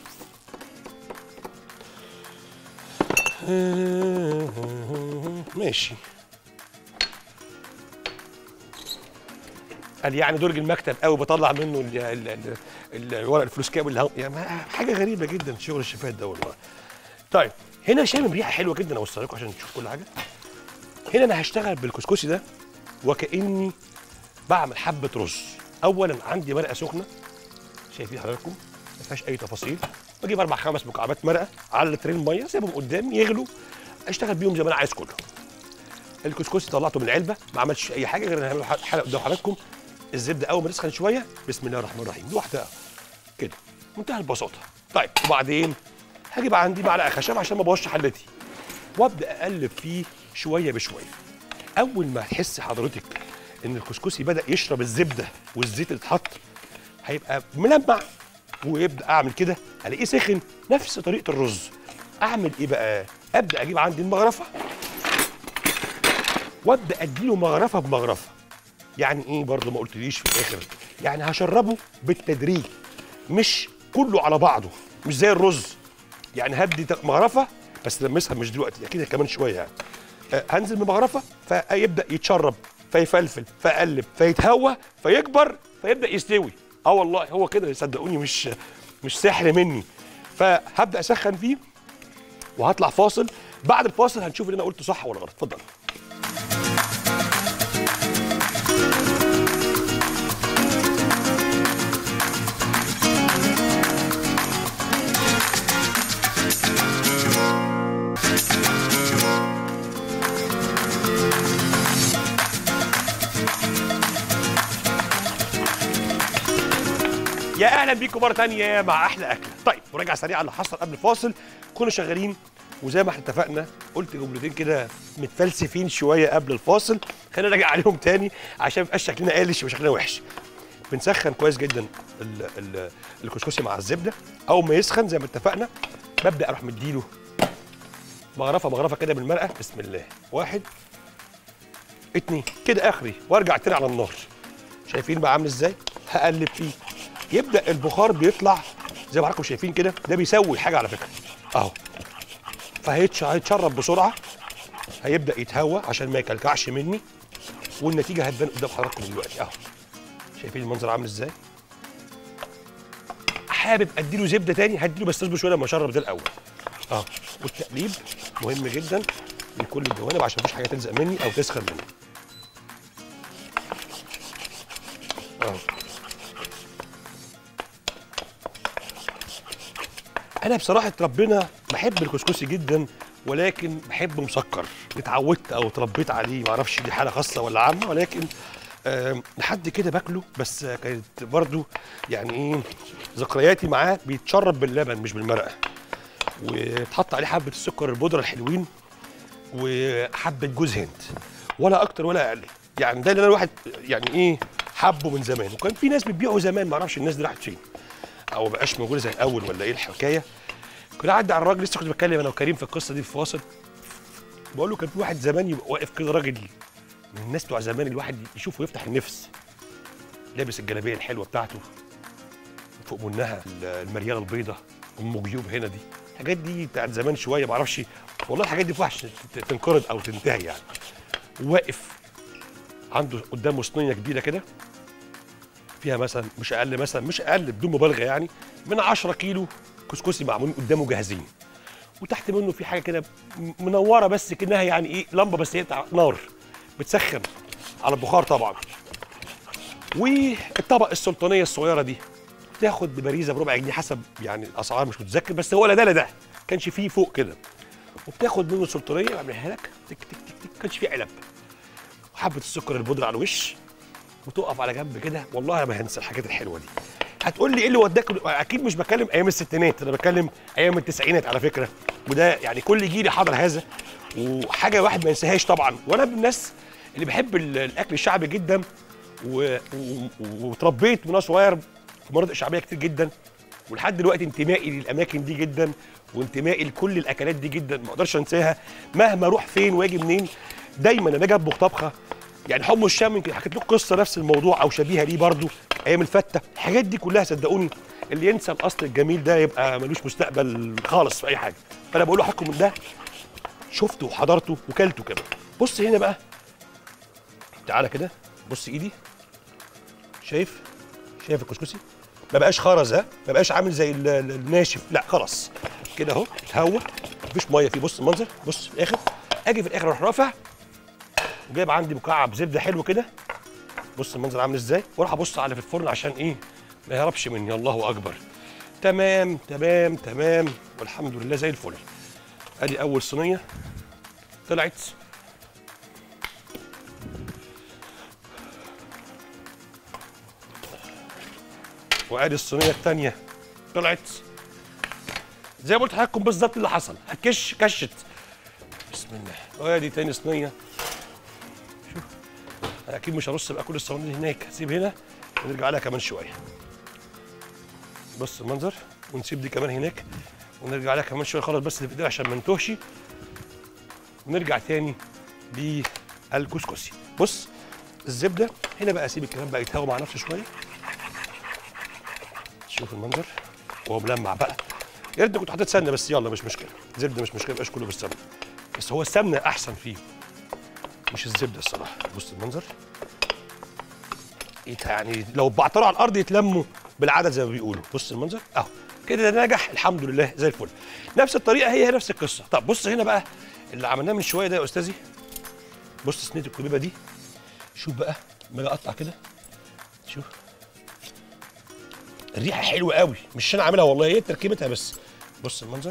ماشي قال يعني درج المكتب قوي بطلع منه ال- ال- ال- ال- الورق الفلوس كام اللي هو يعني ما- حاجه غريبه جدا شغل الشيفات ده والله طيب هنا شامم ريحه حلوه جدا اوصل لكم عشان تشوفوا كل حاجه هنا انا هشتغل بالكسكسي ده وكاني بعمل حبه رز اولا عندي مرقه سخنه شايفين حضراتكم ما فيهاش اي تفاصيل بجيب اربع خمس مكعبات مرقه على لترين ميه سيبهم قدامي يغلوا اشتغل بيهم زي ما انا عايز كله الكسكسي طلعته من العلبه ما عملش اي حاجه غير ان هعمل حلقه قدام حضراتكم الزبده اول ما تسخن شويه بسم الله الرحمن الرحيم لوحدها كده منتهى البساطه طيب وبعدين هجيب عندي معلقه خشب عشان ما ابوظش حلتي وابدا اقلب فيه شويه بشويه اول ما تحس حضرتك ان الكسكسي بدا يشرب الزبده والزيت اللي اتحط هيبقى ملمع ويبدا اعمل كده الاقيه سخن نفس طريقه الرز اعمل ايه بقى ابدا اجيب عندي المغرفه وابدا اديله مغرفه بمغرفه يعني ايه برضه ما قلتليش في الاخر يعني هشربه بالتدريج مش كله على بعضه مش زي الرز يعني هدي ت- مغرفه بس لمسها مش دلوقتي اكيد كمان شويه يعني آه، هنزل بمغرفه فيبدا يتشرب فيفلفل فيقلب فيتهوى فيكبر فيبدا يستوي اه والله هو كده صدقوني مش مش سحر مني فهبدا اسخن فيه وهطلع فاصل بعد الفاصل هنشوف اللي انا قلته صح ولا غلط اتفضل يا اهلا بيكم مره تانية مع احلى اكله طيب مراجعه سريعه اللي حصل قبل الفاصل كنا شغالين وزي ما احنا اتفقنا قلت جملتين كده متفلسفين شويه قبل الفاصل خلينا نراجع عليهم تاني عشان ما يبقاش شكلنا قالش وشكلنا وحش بنسخن كويس جدا ال- ال- الكسكسي مع الزبده اول ما يسخن زي ما اتفقنا ببدا اروح مديله مغرفه مغرفه كده بالمرقه بسم الله واحد اتنين كده اخري وارجع تاني على النار شايفين بقى عامل ازاي هقلب فيه يبدا البخار بيطلع زي ما حضراتكم شايفين كده ده بيسوي الحاجه على فكره اهو فهيتش- هيتشرب بسرعه هيبدا يتهوى عشان ما يكلكعش مني والنتيجه هتبان قدام حضراتكم دلوقتي اهو شايفين المنظر عامل ازاي حابب اديله زبده تاني هديله بس اصبر شويه لما اشرب ده الاول اه والتقليب مهم جدا لكل الجوانب عشان مفيش حاجه تلزق مني او تسخن مني اه انا بصراحه ربنا بحب الكسكسي جدا ولكن بحبه مسكر اتعودت او اتربيت عليه معرفش دي حاله خاصه ولا عامه ولكن آم، لحد كده باكله بس كانت برضو يعني ايه ذكرياتي معاه بيتشرب باللبن مش بالمرقه وتحط عليه حبه السكر البودره الحلوين وحبه جوز هند ولا اكتر ولا اقل يعني ده اللي انا الواحد يعني ايه حبه من زمان وكان في ناس بتبيعه زمان ما اعرفش الناس دي راحت فين او ما بقاش موجوده زي الاول ولا ايه الحكايه كنت اعدي على الراجل لسه كنت بتكلم انا وكريم في القصه دي في فاصل بقول له كان في واحد زمان يبقى واقف كده راجل من الناس بتوع زمان الواحد يشوفه يفتح النفس لابس الجلابيه الحلوه بتاعته فوق منها المرياله البيضاء ام جيوب هنا دي الحاجات دي بتاعت زمان شويه ما اعرفش والله الحاجات دي فحش تنقرض او تنتهي يعني واقف عنده قدامه صينيه كبيره كده فيها مثلا مش اقل مثلا مش اقل بدون مبالغه يعني من 10 كيلو كسكسي معمولين قدامه جاهزين وتحت منه في حاجه كده م- منوره بس كانها يعني ايه لمبه بس هي بتاع نار بتسخن على البخار طبعا والطبق السلطانيه الصغيره دي تاخد ببريزه بربع جنيه حسب يعني الاسعار مش متذكر بس هو لا ده لا ده كانش فيه فوق كده وبتاخد منه سلطانيه بعملها لك تك تك تك تك كانش فيه علب وحبه السكر البودره على الوش وتقف على جنب كده والله انا ما هنسى الحاجات الحلوه دي هتقول لي ايه اللي وداك اكيد مش بتكلم ايام الستينات انا بتكلم ايام التسعينات على فكره وده يعني كل جيلي حضر هذا وحاجه واحد ما ينساهاش طبعا وانا من الناس اللي بحب ال- الاكل الشعبي جدا و- و- وتربيت من وانا صغير في مناطق شعبيه كتير جدا ولحد دلوقتي انتمائي للاماكن دي جدا وانتمائي لكل الاكلات دي جدا ما اقدرش انساها مهما اروح فين واجي منين دايما لما اجي اطبخ طبخه يعني حمص الشام يمكن حكيت لكم قصه نفس الموضوع او شبيهه ليه برضو ايام الفته الحاجات دي كلها صدقوني اللي ينسى الاصل الجميل ده يبقى ملوش مستقبل خالص في اي حاجه فانا بقول لحضراتكم من ده شفته وحضرته وكلته كمان بص هنا بقى تعالى كده بص ايدي شايف شايف الكسكسي ما بقاش خرز ها ما بقاش عامل زي ال- ال- الناشف لا خلاص كده اهو اتهوى مفيش ميه فيه بص المنظر بص في الاخر اجي في الاخر اروح رافع وجايب عندي مكعب زبده حلو كده بص المنظر عامل ازاي واروح ابص على في الفرن عشان ايه ما يهربش مني الله اكبر تمام تمام تمام والحمد لله زي الفل ادي اول صينيه طلعت وادي الصينيه الثانيه طلعت زي ما قلت لحضراتكم بالظبط اللي حصل هكش كشت بسم الله وادي تاني صينيه شوف انا اكيد مش هرص بقى كل الصواني اللي هناك هسيب هنا ونرجع عليها كمان شويه بص المنظر ونسيب دي كمان هناك ونرجع عليها كمان شويه خالص بس اللي في ايدينا عشان ما نتوهش ونرجع تاني للكسكسي بص الزبده هنا بقى اسيب الكلام بقى يتهوى مع نفسه شويه شوف المنظر وهو ملمع بقى يا ريتني كنت حطيت سمنه بس يلا مش مشكله زبده مش مشكله يبقاش كله بالسمنه بس هو السمنه احسن فيه مش الزبده الصراحه بص المنظر يت- يعني لو بعتروا على الارض يتلموا بالعدد زي ما بيقولوا بص المنظر اهو كده ده نجح الحمد لله زي الفل نفس الطريقه هي هي نفس القصه طب بص هنا بقى اللي عملناه من شويه ده يا استاذي بص صينيه الكبيبه دي شوف بقى ما اجي اقطع كده شوف الريحه حلوه قوي مش انا عاملها والله هي تركيبتها بس بص المنظر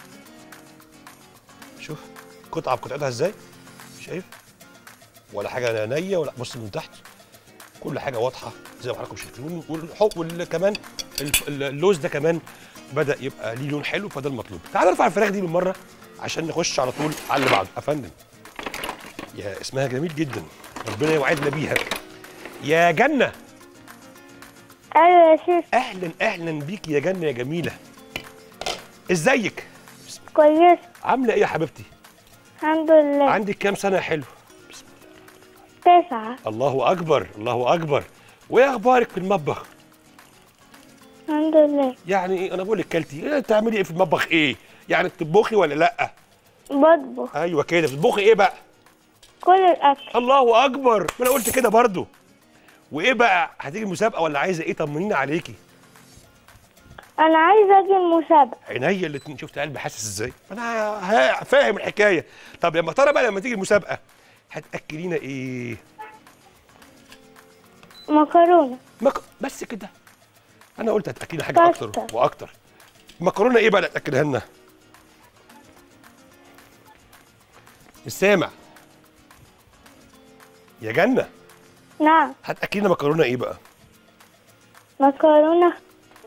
شوف قطعه بقطعتها ازاي شايف ولا حاجه نيه ولا بص من تحت كل حاجه واضحه زي ما حضراتكم شايفين والحق وكمان اللوز ده كمان بدا يبقى ليه لون حلو فده المطلوب تعال نرفع الفراخ دي بالمره عشان نخش على طول على اللي بعده افندم يا اسمها جميل جدا ربنا يوعدنا بيها يا جنه ايوه يا شيف اهلا اهلا بيك يا جنه يا جميله ازيك كويس عامله ايه يا حبيبتي الحمد لله عندك كام سنه يا حلو تسعة الله اكبر الله اكبر وايه اخبارك في المطبخ الحمد لله يعني ايه انا بقول لك كلتي إيه تعملي ايه في المطبخ ايه يعني بتطبخي ولا لا بطبخ ايوه كده بتطبخي ايه بقى كل الأكل الله اكبر ما انا قلت كده برضو وايه بقى هتيجي مسابقه ولا عايزه ايه طمنينا عليكي أنا عايزة أجي المسابقة عينيا الاتنين شفت قلبي حاسس ازاي انا ها- فاهم الحكايه طب لما ترى بقى لما تيجي المسابقه هتاكلينا ايه مكرونة مك... بس كده انا قلت هتاكلينا حاجه اكتر باستا. واكتر مكرونه ايه بقى اللي هتاكلها لنا مش سامع يا جنه نعم هتاكلينا مكرونه ايه بقى مكرونة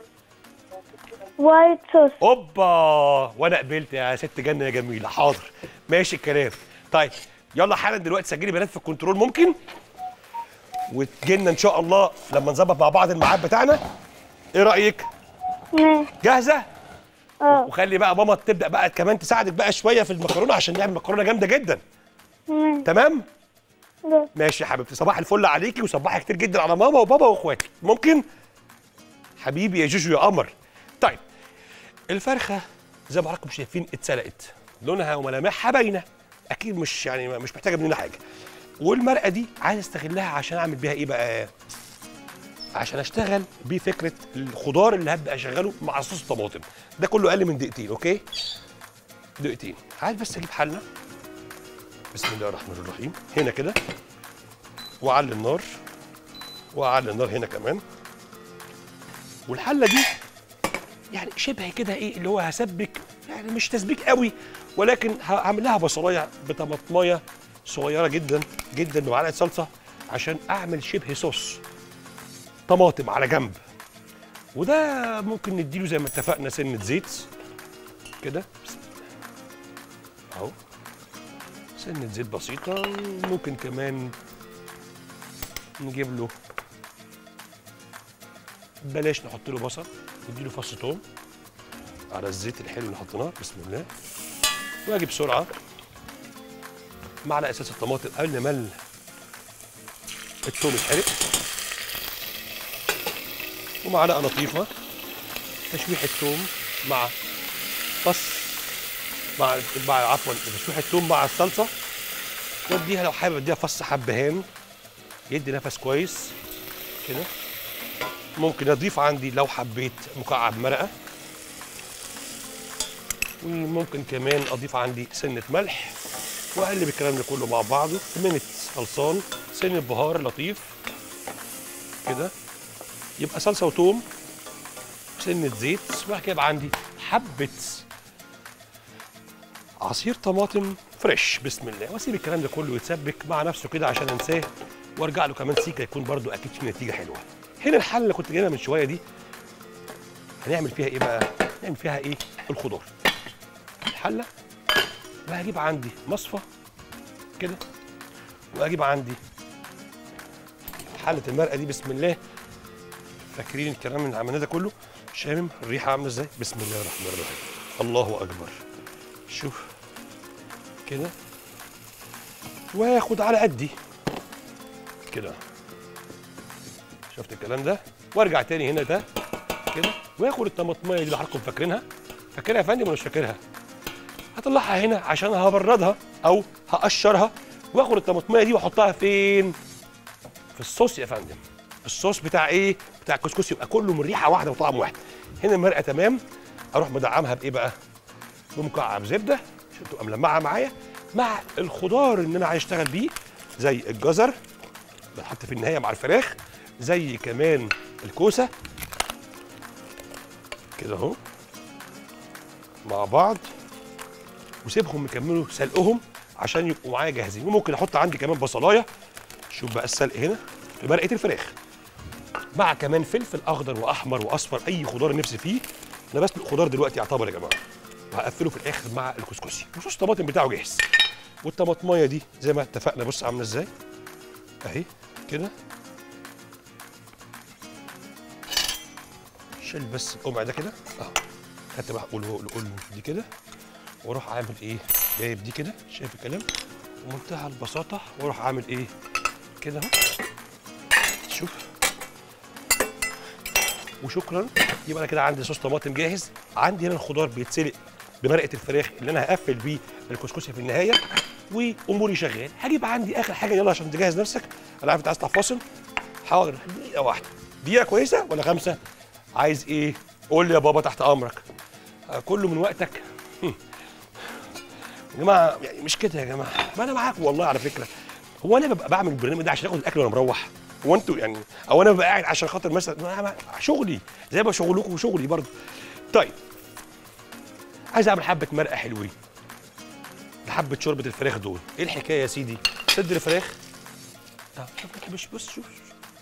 وايت صوص اوبا وانا قبلت يا ست جنه يا جميله حاضر ماشي الكلام طيب يلا حالا دلوقتي سجلي بنات في الكنترول ممكن وتجينا ان شاء الله لما نظبط مع بعض الميعاد بتاعنا ايه رايك ماشي جاهزه اه وخلي بقى ماما تبدا بقى كمان تساعدك بقى شويه في المكرونه عشان نعمل مكرونه جامده جدا ماشي تمام ده. ماشي يا حبيبتي صباح الفل عليكي وصباحي كتير جدا على ماما وبابا واخواتي ممكن حبيبي يا جوجو يا قمر طيب الفرخه زي ما حضراتكم شايفين اتسلقت لونها وملامحها باينه اكيد مش يعني مش محتاجه مننا حاجه والمرقه دي عايز استغلها عشان اعمل بيها ايه بقى عشان اشتغل بفكره الخضار اللي هبدا اشغله مع صوص الطماطم ده كله اقل من دقيقتين اوكي دقيقتين عايز بس اجيب حله بسم الله الرحمن الرحيم هنا كده واعلي النار واعلي النار هنا كمان والحله دي يعني شبه كده ايه اللي هو هسبك يعني مش تسبيك قوي ولكن هعمل لها بصلايه بطماطمايه صغيره جدا جدا ومعلقه صلصه عشان اعمل شبه صوص طماطم على جنب وده ممكن نديله زي ما اتفقنا سنه زيت كده بسم الله. اهو سنة زيت بسيطة ممكن كمان نجيب له بلاش نحط له بصل نديله فص توم على الزيت الحلو اللي حطيناه بسم الله واجي بسرعة معلقة اساس الطماطم قبل ما ال- التوم يتحرق ومعلقة لطيفة تشويح التوم مع فص مع مع عفوا تشويح التوم مع الصلصه واديها لو حابب اديها فص حبهان يدي نفس كويس كده ممكن اضيف عندي لو حبيت مكعب مرقه وممكن كمان اضيف عندي سنه ملح واقلب الكلام ده كله مع بعضه منت خلصان سنه بهار لطيف كده يبقى صلصه وتوم سنه زيت وبعد كده يبقى عندي حبه عصير طماطم فريش بسم الله واسيب الكلام ده كله يتسبك مع نفسه كده عشان انساه وارجع له كمان سيكه يكون برده اكيد في نتيجه حلوه هنا الحله اللي كنت جايبها من شويه دي هنعمل فيها ايه بقى نعمل فيها ايه الخضار الحله وهجيب عندي مصفى كده واجيب عندي حله المرقه دي بسم الله فاكرين الكلام اللي عملناه ده كله شامم الريحه عامله ازاي بسم الله الرحمن الرحيم الله اكبر شوف كده واخد على قدي كده شفت الكلام ده وارجع تاني هنا ده كده واخد الطماطميه دي اللي حضراتكم فاكرينها فاكرها يا فندم ولا مش فاكرها هطلعها هنا عشان هبردها او هقشرها واخد الطماطميه دي واحطها فين في الصوص يا فندم الصوص بتاع ايه بتاع الكسكسي يبقى كله من ريحه واحده وطعم واحد هنا المرقه تمام اروح مدعمها بايه بقى بمكعب زبده عشان تبقى ملمعه معايا مع الخضار اللي انا عايز اشتغل بيه زي الجزر بتحط في النهايه مع الفراخ زي كمان الكوسه كده اهو مع بعض وسيبهم يكملوا سلقهم عشان يبقوا معايا جاهزين وممكن احط عندي كمان بصلايه شوف بقى السلق هنا في مرقه الفراخ مع كمان فلفل اخضر واحمر واصفر اي خضار نفسي فيه انا بسلق خضار دلوقتي يعتبر يا جماعه وهقفله في الاخر مع الكسكسي وصوص الطماطم بتاعه جاهز والطماطمايه دي زي ما اتفقنا بص عامله ازاي اهي كده شيل بس القمع ده كده اهو خدت بقى قول قول دي كده واروح عامل ايه جايب دي كده شايف الكلام ومنتهى البساطه واروح عامل ايه كده اهو شوف وشكرا يبقى انا كده عندي صوص طماطم جاهز عندي هنا الخضار بيتسلق بمرقه الفراخ اللي انا هقفل بيه الكسكسي في النهايه واموري شغال هجيب عندي اخر حاجه يلا عشان تجهز نفسك انا عارف انت عايز تطلع فاصل حاضر دقيقه واحده دقيقه كويسه ولا خمسه عايز ايه قول لي يا بابا تحت امرك آه، كله من وقتك هم. يا جماعه يعني مش كده يا جماعه ما انا معاكم والله على فكره هو انا ببقى بعمل البرنامج ده عشان اخد الاكل وانا مروح هو انتوا يعني او انا ببقى قاعد عشان خاطر مثلا ما- ما- شغلي زي ما شغلكم وشغلي برضه طيب عايز اعمل حبه مرقه حلوين لحبه شوربه الفراخ دول ايه الحكايه يا سيدي صدر فراخ اه شوف كده بص بص شوف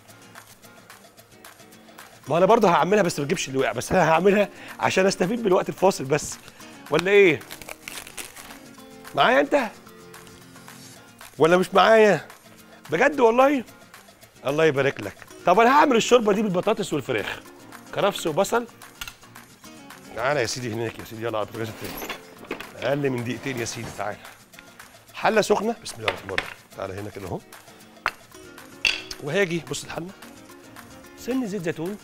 ما انا برضه هعملها بس ما تجيبش اللي وقع بس انا هعملها عشان استفيد من الوقت الفاصل بس ولا ايه معايا انت ولا مش معايا بجد والله الله يبارك لك طب انا هعمل الشوربه دي بالبطاطس والفراخ كرفس وبصل تعالى يا سيدي هناك يا سيدي يلا على البوتاجاز التاني اقل من دقيقتين يا سيدي تعالى حله سخنه بسم الله الرحمن الرحيم تعالى هنا كده اهو وهاجي بص الحله سن زيت زيتون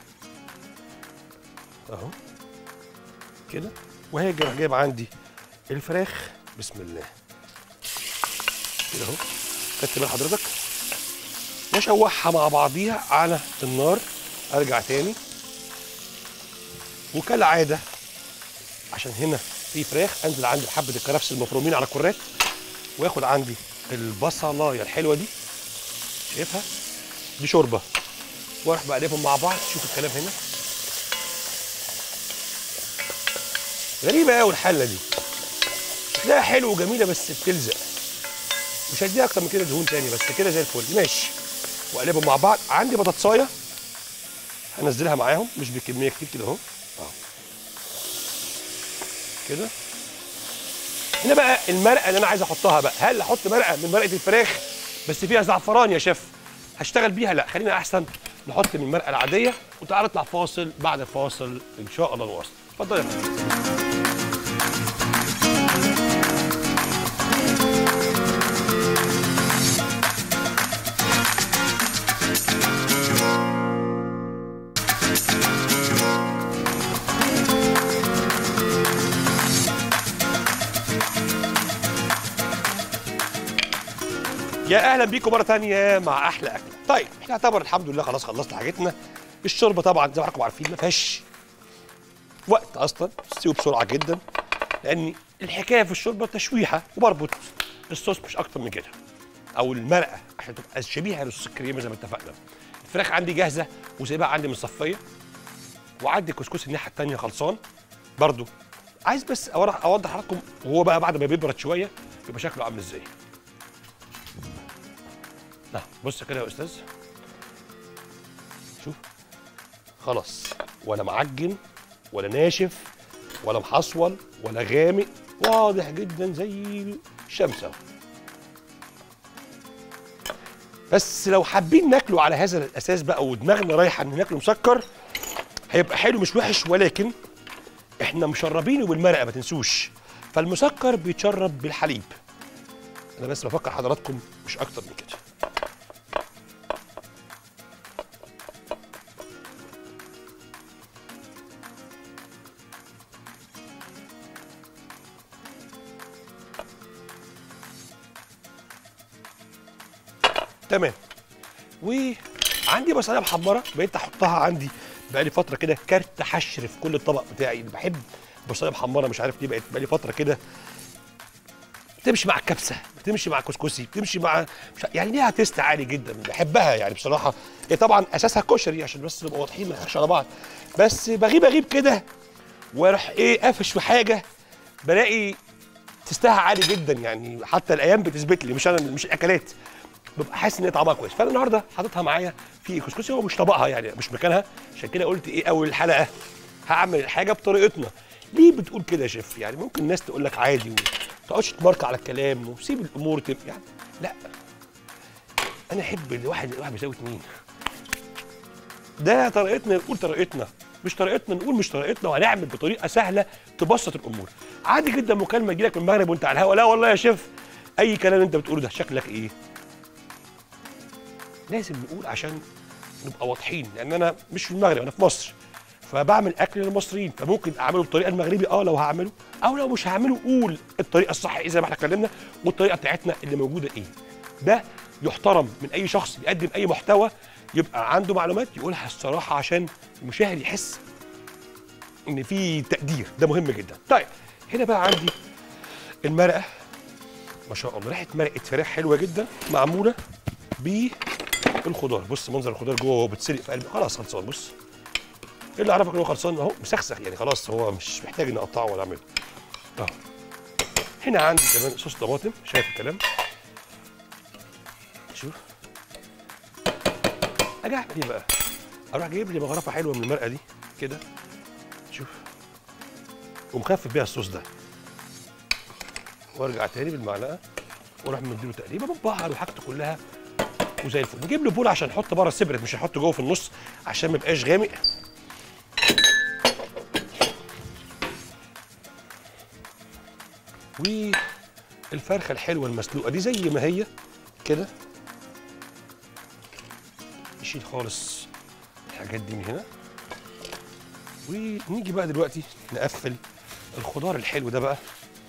اهو كده وهاجي راح جايب عندي الفراخ بسم الله كده اهو خدت بال حضرتك واشوحها مع بعضيها على النار ارجع تاني وكالعاده عشان هنا في فراخ انزل عندي حبه الكرفس المفرومين على الكرات واخد عندي البصلايه الحلوه دي شايفها دي شوربه واروح بقلبهم مع بعض شوف الكلام هنا غريبه قوي الحله دي شكلها حلو وجميله بس بتلزق مش هديها اكتر من كده دهون تاني بس كده زي الفل ماشي واقلبهم مع بعض عندي بطاطسايه هنزلها معاهم مش بكميه كتير كده اهو اهو كده هنا بقى المرقه اللي انا عايز احطها بقى هل احط مرقه من مرقه الفراخ بس فيها زعفران يا شيف هشتغل بيها لا خلينا احسن نحط من المرقه العاديه وتعالى نطلع فاصل بعد الفاصل ان شاء الله نواصل اتفضل يا فندم يا اهلا بيكم مره ثانيه مع احلى اكله طيب احنا نعتبر الحمد لله خلاص خلصنا حاجتنا الشوربه طبعا زي ما حضراتكم عارفين ما فيهاش وقت اصلا تستوي بسرعه جدا لان الحكايه في الشوربه تشويحه وبربط الصوص مش اكتر من كده او المرقه عشان تبقى شبيهه للصوص الكريمه زي ما اتفقنا الفراخ عندي جاهزه وسايبها عندي مصفيه وعندي كسكسي الناحيه التانيه خلصان برضو عايز بس أورح- اوضح لحضراتكم وهو بقى بعد ما بيبرد شويه يبقى شكله عامل ازاي نعم بص كده يا استاذ شوف خلاص ولا معجن ولا ناشف ولا محصول ولا غامق واضح جدا زي الشمس اهو بس لو حابين ناكله على هذا الاساس بقى ودماغنا رايحه ان ناكله مسكر هيبقى حلو مش وحش ولكن احنا مشربينه بالمرقه ما تنسوش فالمسكر بيتشرب بالحليب انا بس بفكر حضراتكم مش اكتر من كده تمام وعندي بصلايه محمره بقيت احطها عندي بقالي فتره كده كارت حشر في كل الطبق بتاعي اللي بحب بصلايه محمره مش عارف ليه بقيت بقالي فتره كده بتمشي مع الكبسه بتمشي مع كسكسي بتمشي مع مش يعني ليها تيست عالي جدا بحبها يعني بصراحه هي طبعا اساسها كشري عشان بس نبقى واضحين ما نضحكش على بعض بس بغيب اغيب كده واروح ايه قافش في حاجه بلاقي تستاهل عالي جدا يعني حتى الايام بتثبت لي مش انا مش الاكلات ببقى حاسس ان هي طعمها كويس فانا النهارده حاططها معايا في كسكسي هو مش طبقها يعني مش مكانها عشان كده قلت ايه اول الحلقه هعمل الحاجه بطريقتنا ليه بتقول كده يا شيف يعني ممكن الناس تقول لك عادي وما تقعدش تمارك على الكلام وسيب الامور تبقى يعني لا انا احب الواحد الواحد بيساوي اتنين ده طريقتنا نقول طريقتنا مش طريقتنا نقول مش طريقتنا وهنعمل بطريقه سهله تبسط الامور عادي جدا مكالمه تجيلك من المغرب وانت على الهوا لا والله يا شيف اي كلام انت بتقوله ده شكلك ايه لازم نقول عشان نبقى واضحين لان انا مش في المغرب انا في مصر فبعمل اكل للمصريين فممكن اعمله بالطريقه المغربي اه لو هعمله او لو مش هعمله قول الطريقه الصح ايه زي ما احنا اتكلمنا والطريقه بتاعتنا اللي موجوده ايه ده يحترم من اي شخص بيقدم اي محتوى يبقى عنده معلومات يقولها الصراحه عشان المشاهد يحس ان في تقدير ده مهم جدا طيب هنا بقى عندي المرقه ما شاء الله ريحه مرقه فراخ حلوه جدا معموله بالخضار بص منظر الخضار جوه وهو بتسلق في قلبي خلاص خلصان بص ايه اللي عرفك ان هو خلصان اهو مسخسخ يعني خلاص هو مش محتاج اني اقطعه ولا اعمله اهو هنا عندي كمان صوص طماطم شايف الكلام شوف اجي اعمل ايه بقى اروح جايب لي مغرفه حلوه من المرقه دي كده شوف ومخفف بيها الصوص ده وارجع تاني بالمعلقه واروح مديله تقليبه ببهر وحاجته كلها وزي الفل نجيب له بول عشان نحط بره السبرت مش هنحط جوه في النص عشان ما يبقاش غامق والفرخه الحلوه المسلوقه دي زي ما هي كده نشيل خالص الحاجات دي من هنا ونيجي بقى دلوقتي نقفل الخضار الحلو ده بقى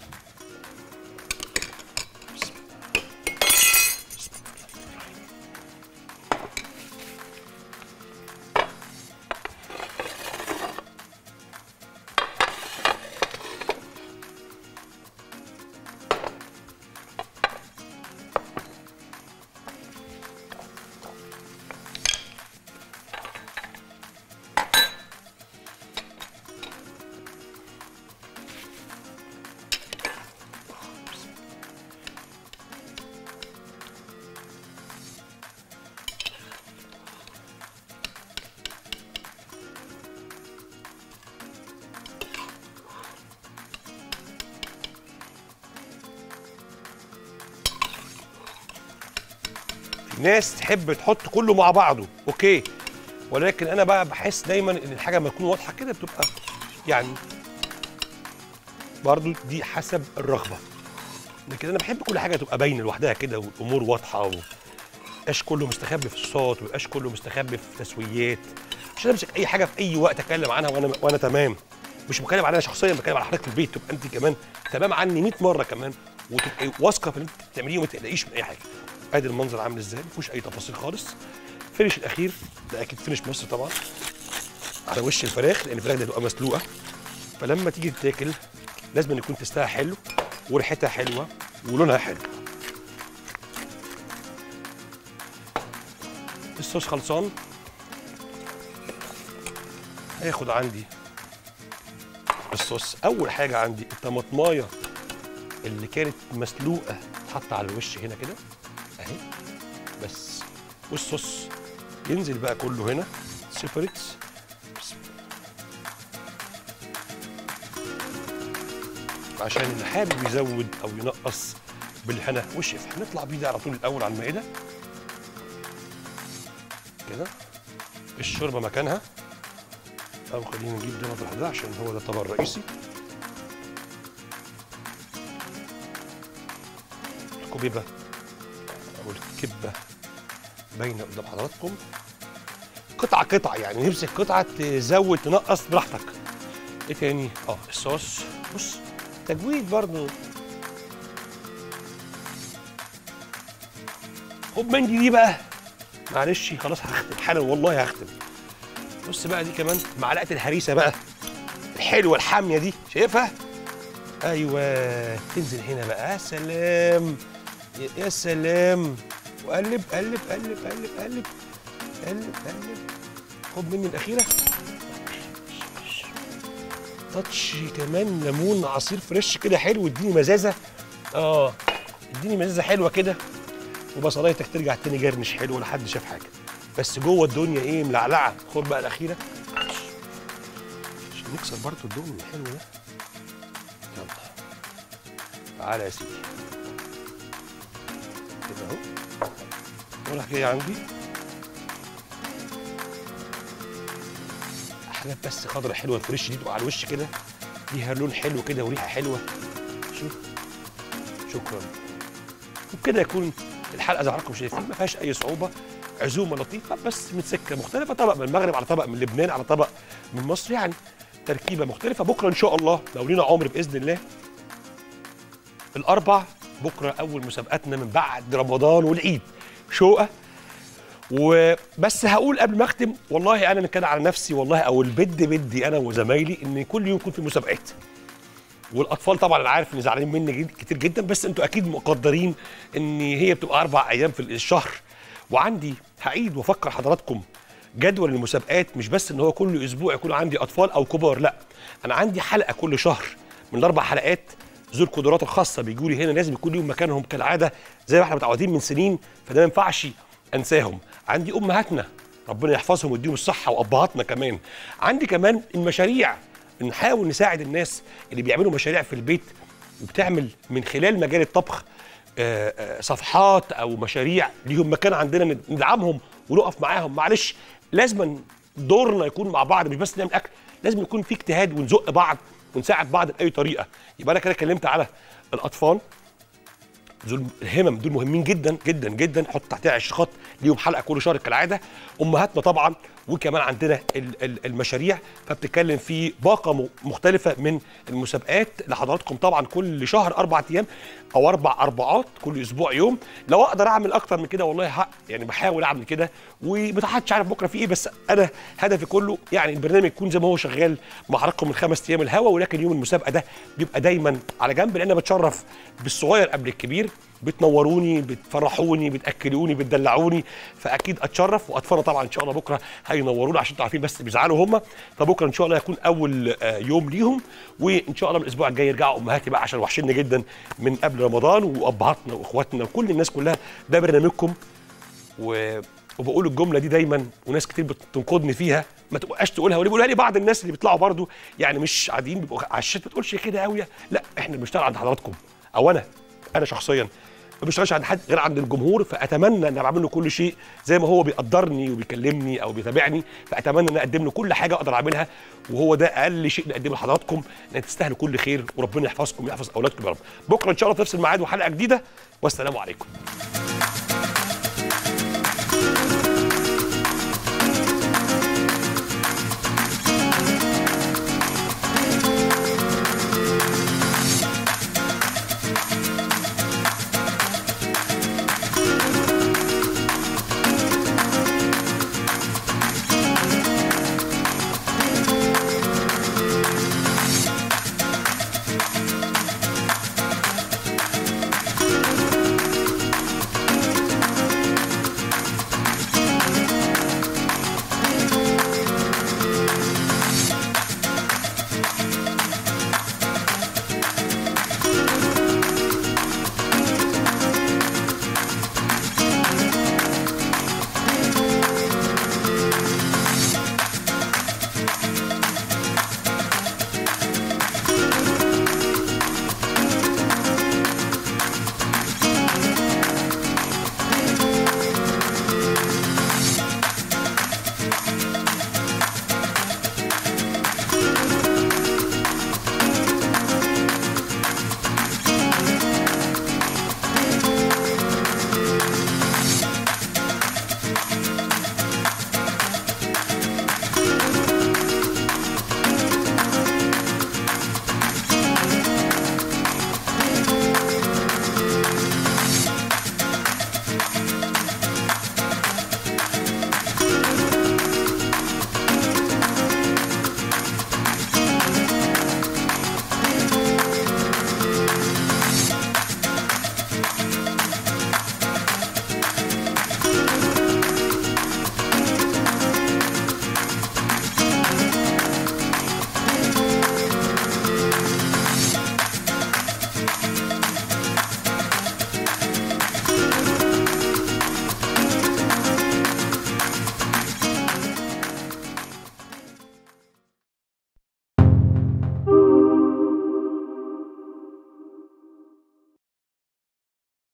بسم الله. بسم الله. في ناس تحب تحط كله مع بعضه اوكي ولكن انا بقى بحس دايما ان الحاجه لما تكون واضحه كده بتبقى يعني برضو دي حسب الرغبه لكن انا بحب كل حاجه تبقى باينه لوحدها كده والامور واضحه وميبقاش كله مستخبي في الصوت وميبقاش كله مستخبي في تسويات عشان امسك اي حاجه في اي وقت اتكلم عنها وانا وانا تمام مش بتكلم عليها شخصيا بتكلم على حضرتك في البيت تبقى انت كمان تمام عني 100 مره كمان وتبقي واثقه في اللي انت بتعمليه وما تقلقيش من اي حاجه ادي المنظر عامل ازاي ما فيهوش اي تفاصيل خالص فينش الاخير ده اكيد فينش مصر طبعا على وش الفراخ لان الفراخ دي هتبقى مسلوقه فلما تيجي تتاكل لازم أن يكون تستها حلو وريحتها حلوه ولونها حلو الصوص خلصان هاخد عندي الصوص اول حاجه عندي الطماطمايه اللي كانت مسلوقه تحط على الوش هنا كده اهي بس والصوص ينزل بقى كله هنا سيبريتس بسم الله. عشان اللي حابب يزود او ينقص بالهنا والشفا هنطلع بيه ده على طول الاول على المائده كده الشوربه مكانها او خلينا نجيب ده مطرح ده عشان هو ده الطبق الرئيسي الكبيبه او الكبه باينه قدام حضراتكم قطعه قطعه يعني نمسك قطعه تزود تنقص براحتك ايه تاني اه الصوص بص تجويد برضو خد مندي دي بقى معلش خلاص هختم حالا والله هختم بص بقى دي كمان معلقه الهريسه بقى الحلوه الحاميه دي شايفها ايوه تنزل هنا بقى يا سلام يا- يا سلام وقلب قلب قلب قلب قلب قلب قلب خد مني الاخيره تاتش كمان ليمون عصير فريش كده حلو اديني مزازه اه اديني مزازه حلوه كده وبصلايتك ترجع تاني جرنش حلو ولا حد شاف حاجه بس جوه الدنيا ايه ملعلعه خد بقى الاخيره عشان نكسر برضه الدنيا الحلو ده يلا تعالى يا سيدي كده اهو وراح جاي عندي حاجات بس خضرة حلوه فريش دي تبقى على الوش كده ليها لون حلو كده وريحه حلوه شوف شكرا وبكده يكون الحلقه زي ما حضراتكم شايفين ما فيهاش اي صعوبه عزومه لطيفه بس من سكه مختلفه طبق من المغرب على طبق من لبنان على طبق من مصر يعني تركيبه مختلفه بكره ان شاء الله لو لينا عمر باذن الله الاربع بكره اول مسابقاتنا من بعد رمضان والعيد شقه وبس هقول قبل ما اختم والله انا كان على نفسي والله او البد بدي انا وزمايلي ان كل يوم يكون في مسابقات والاطفال طبعا انا عارف ان زعلانين مني جد- كتير جدا بس انتوا اكيد مقدرين ان هي بتبقى اربع ايام في الشهر وعندي هعيد وافكر حضراتكم جدول المسابقات مش بس ان هو كل اسبوع يكون عندي اطفال او كبار لا انا عندي حلقه كل شهر من الاربع حلقات ذو القدرات الخاصه بيجوا لي هنا لازم يكون ليهم مكانهم كالعاده زي ما احنا متعودين من سنين فده ما ينفعش انساهم عندي امهاتنا ربنا يحفظهم ويديهم الصحه وابهاتنا كمان عندي كمان المشاريع بنحاول نساعد الناس اللي بيعملوا مشاريع في البيت وبتعمل من خلال مجال الطبخ آه، آه، صفحات او مشاريع ليهم مكان عندنا ندعمهم ونقف معاهم معلش لازم دورنا يكون مع بعض مش بس نعمل اكل لازم يكون في اجتهاد ونزق بعض ونساعد بعض باي طريقه يبقى انا كده اتكلمت على الاطفال دول الهمم دول مهمين جدا جدا جدا حط تحتها 20 خط ليهم حلقه كل شهر كالعاده امهاتنا طبعا وكمان عندنا ال- ال- المشاريع فبتتكلم في باقه م- مختلفه من المسابقات لحضراتكم طبعا كل شهر اربع ايام او اربع اربعات كل اسبوع يوم لو اقدر اعمل اكتر من كده والله حق يعني بحاول اعمل كده ومتحدش عارف بكره في ايه بس انا هدفي كله يعني البرنامج يكون زي ما هو شغال مع حضراتكم من خمس ايام الهوا ولكن يوم المسابقه ده بيبقى دايما على جنب لان انا بتشرف بالصغير قبل الكبير بتنوروني بتفرحوني بتاكلوني بتدلعوني فاكيد اتشرف واطفالنا طبعا ان شاء الله بكره هينورونا عشان انتوا عارفين بس بيزعلوا هم فبكره ان شاء الله هيكون اول آه، يوم ليهم وان شاء الله من الاسبوع الجاي يرجعوا امهاتي بقى عشان وحشني جدا من قبل رمضان وابهاتنا واخواتنا وكل الناس كلها ده برنامجكم و... وبقول الجمله دي دايما وناس كتير بتنقدني فيها ما تبقاش تقولها وليه بيقولها لي بعض الناس اللي بيطلعوا برضو يعني مش قاعدين بيبقوا على الشات ما تقولش كده قوي لا احنا بنشتغل عند حضراتكم او انا انا شخصيا ما بشتغلش عند حد غير عند الجمهور فاتمنى ان بعمل له كل شيء زي ما هو بيقدرني وبيكلمني او بيتابعني فاتمنى ان اقدم له كل حاجه اقدر اعملها وهو ده اقل شيء نقدمه لحضراتكم ان تستاهلوا كل خير وربنا يحفظكم ويحفظ اولادكم يا رب بكره ان شاء الله في نفس الميعاد وحلقه جديده والسلام عليكم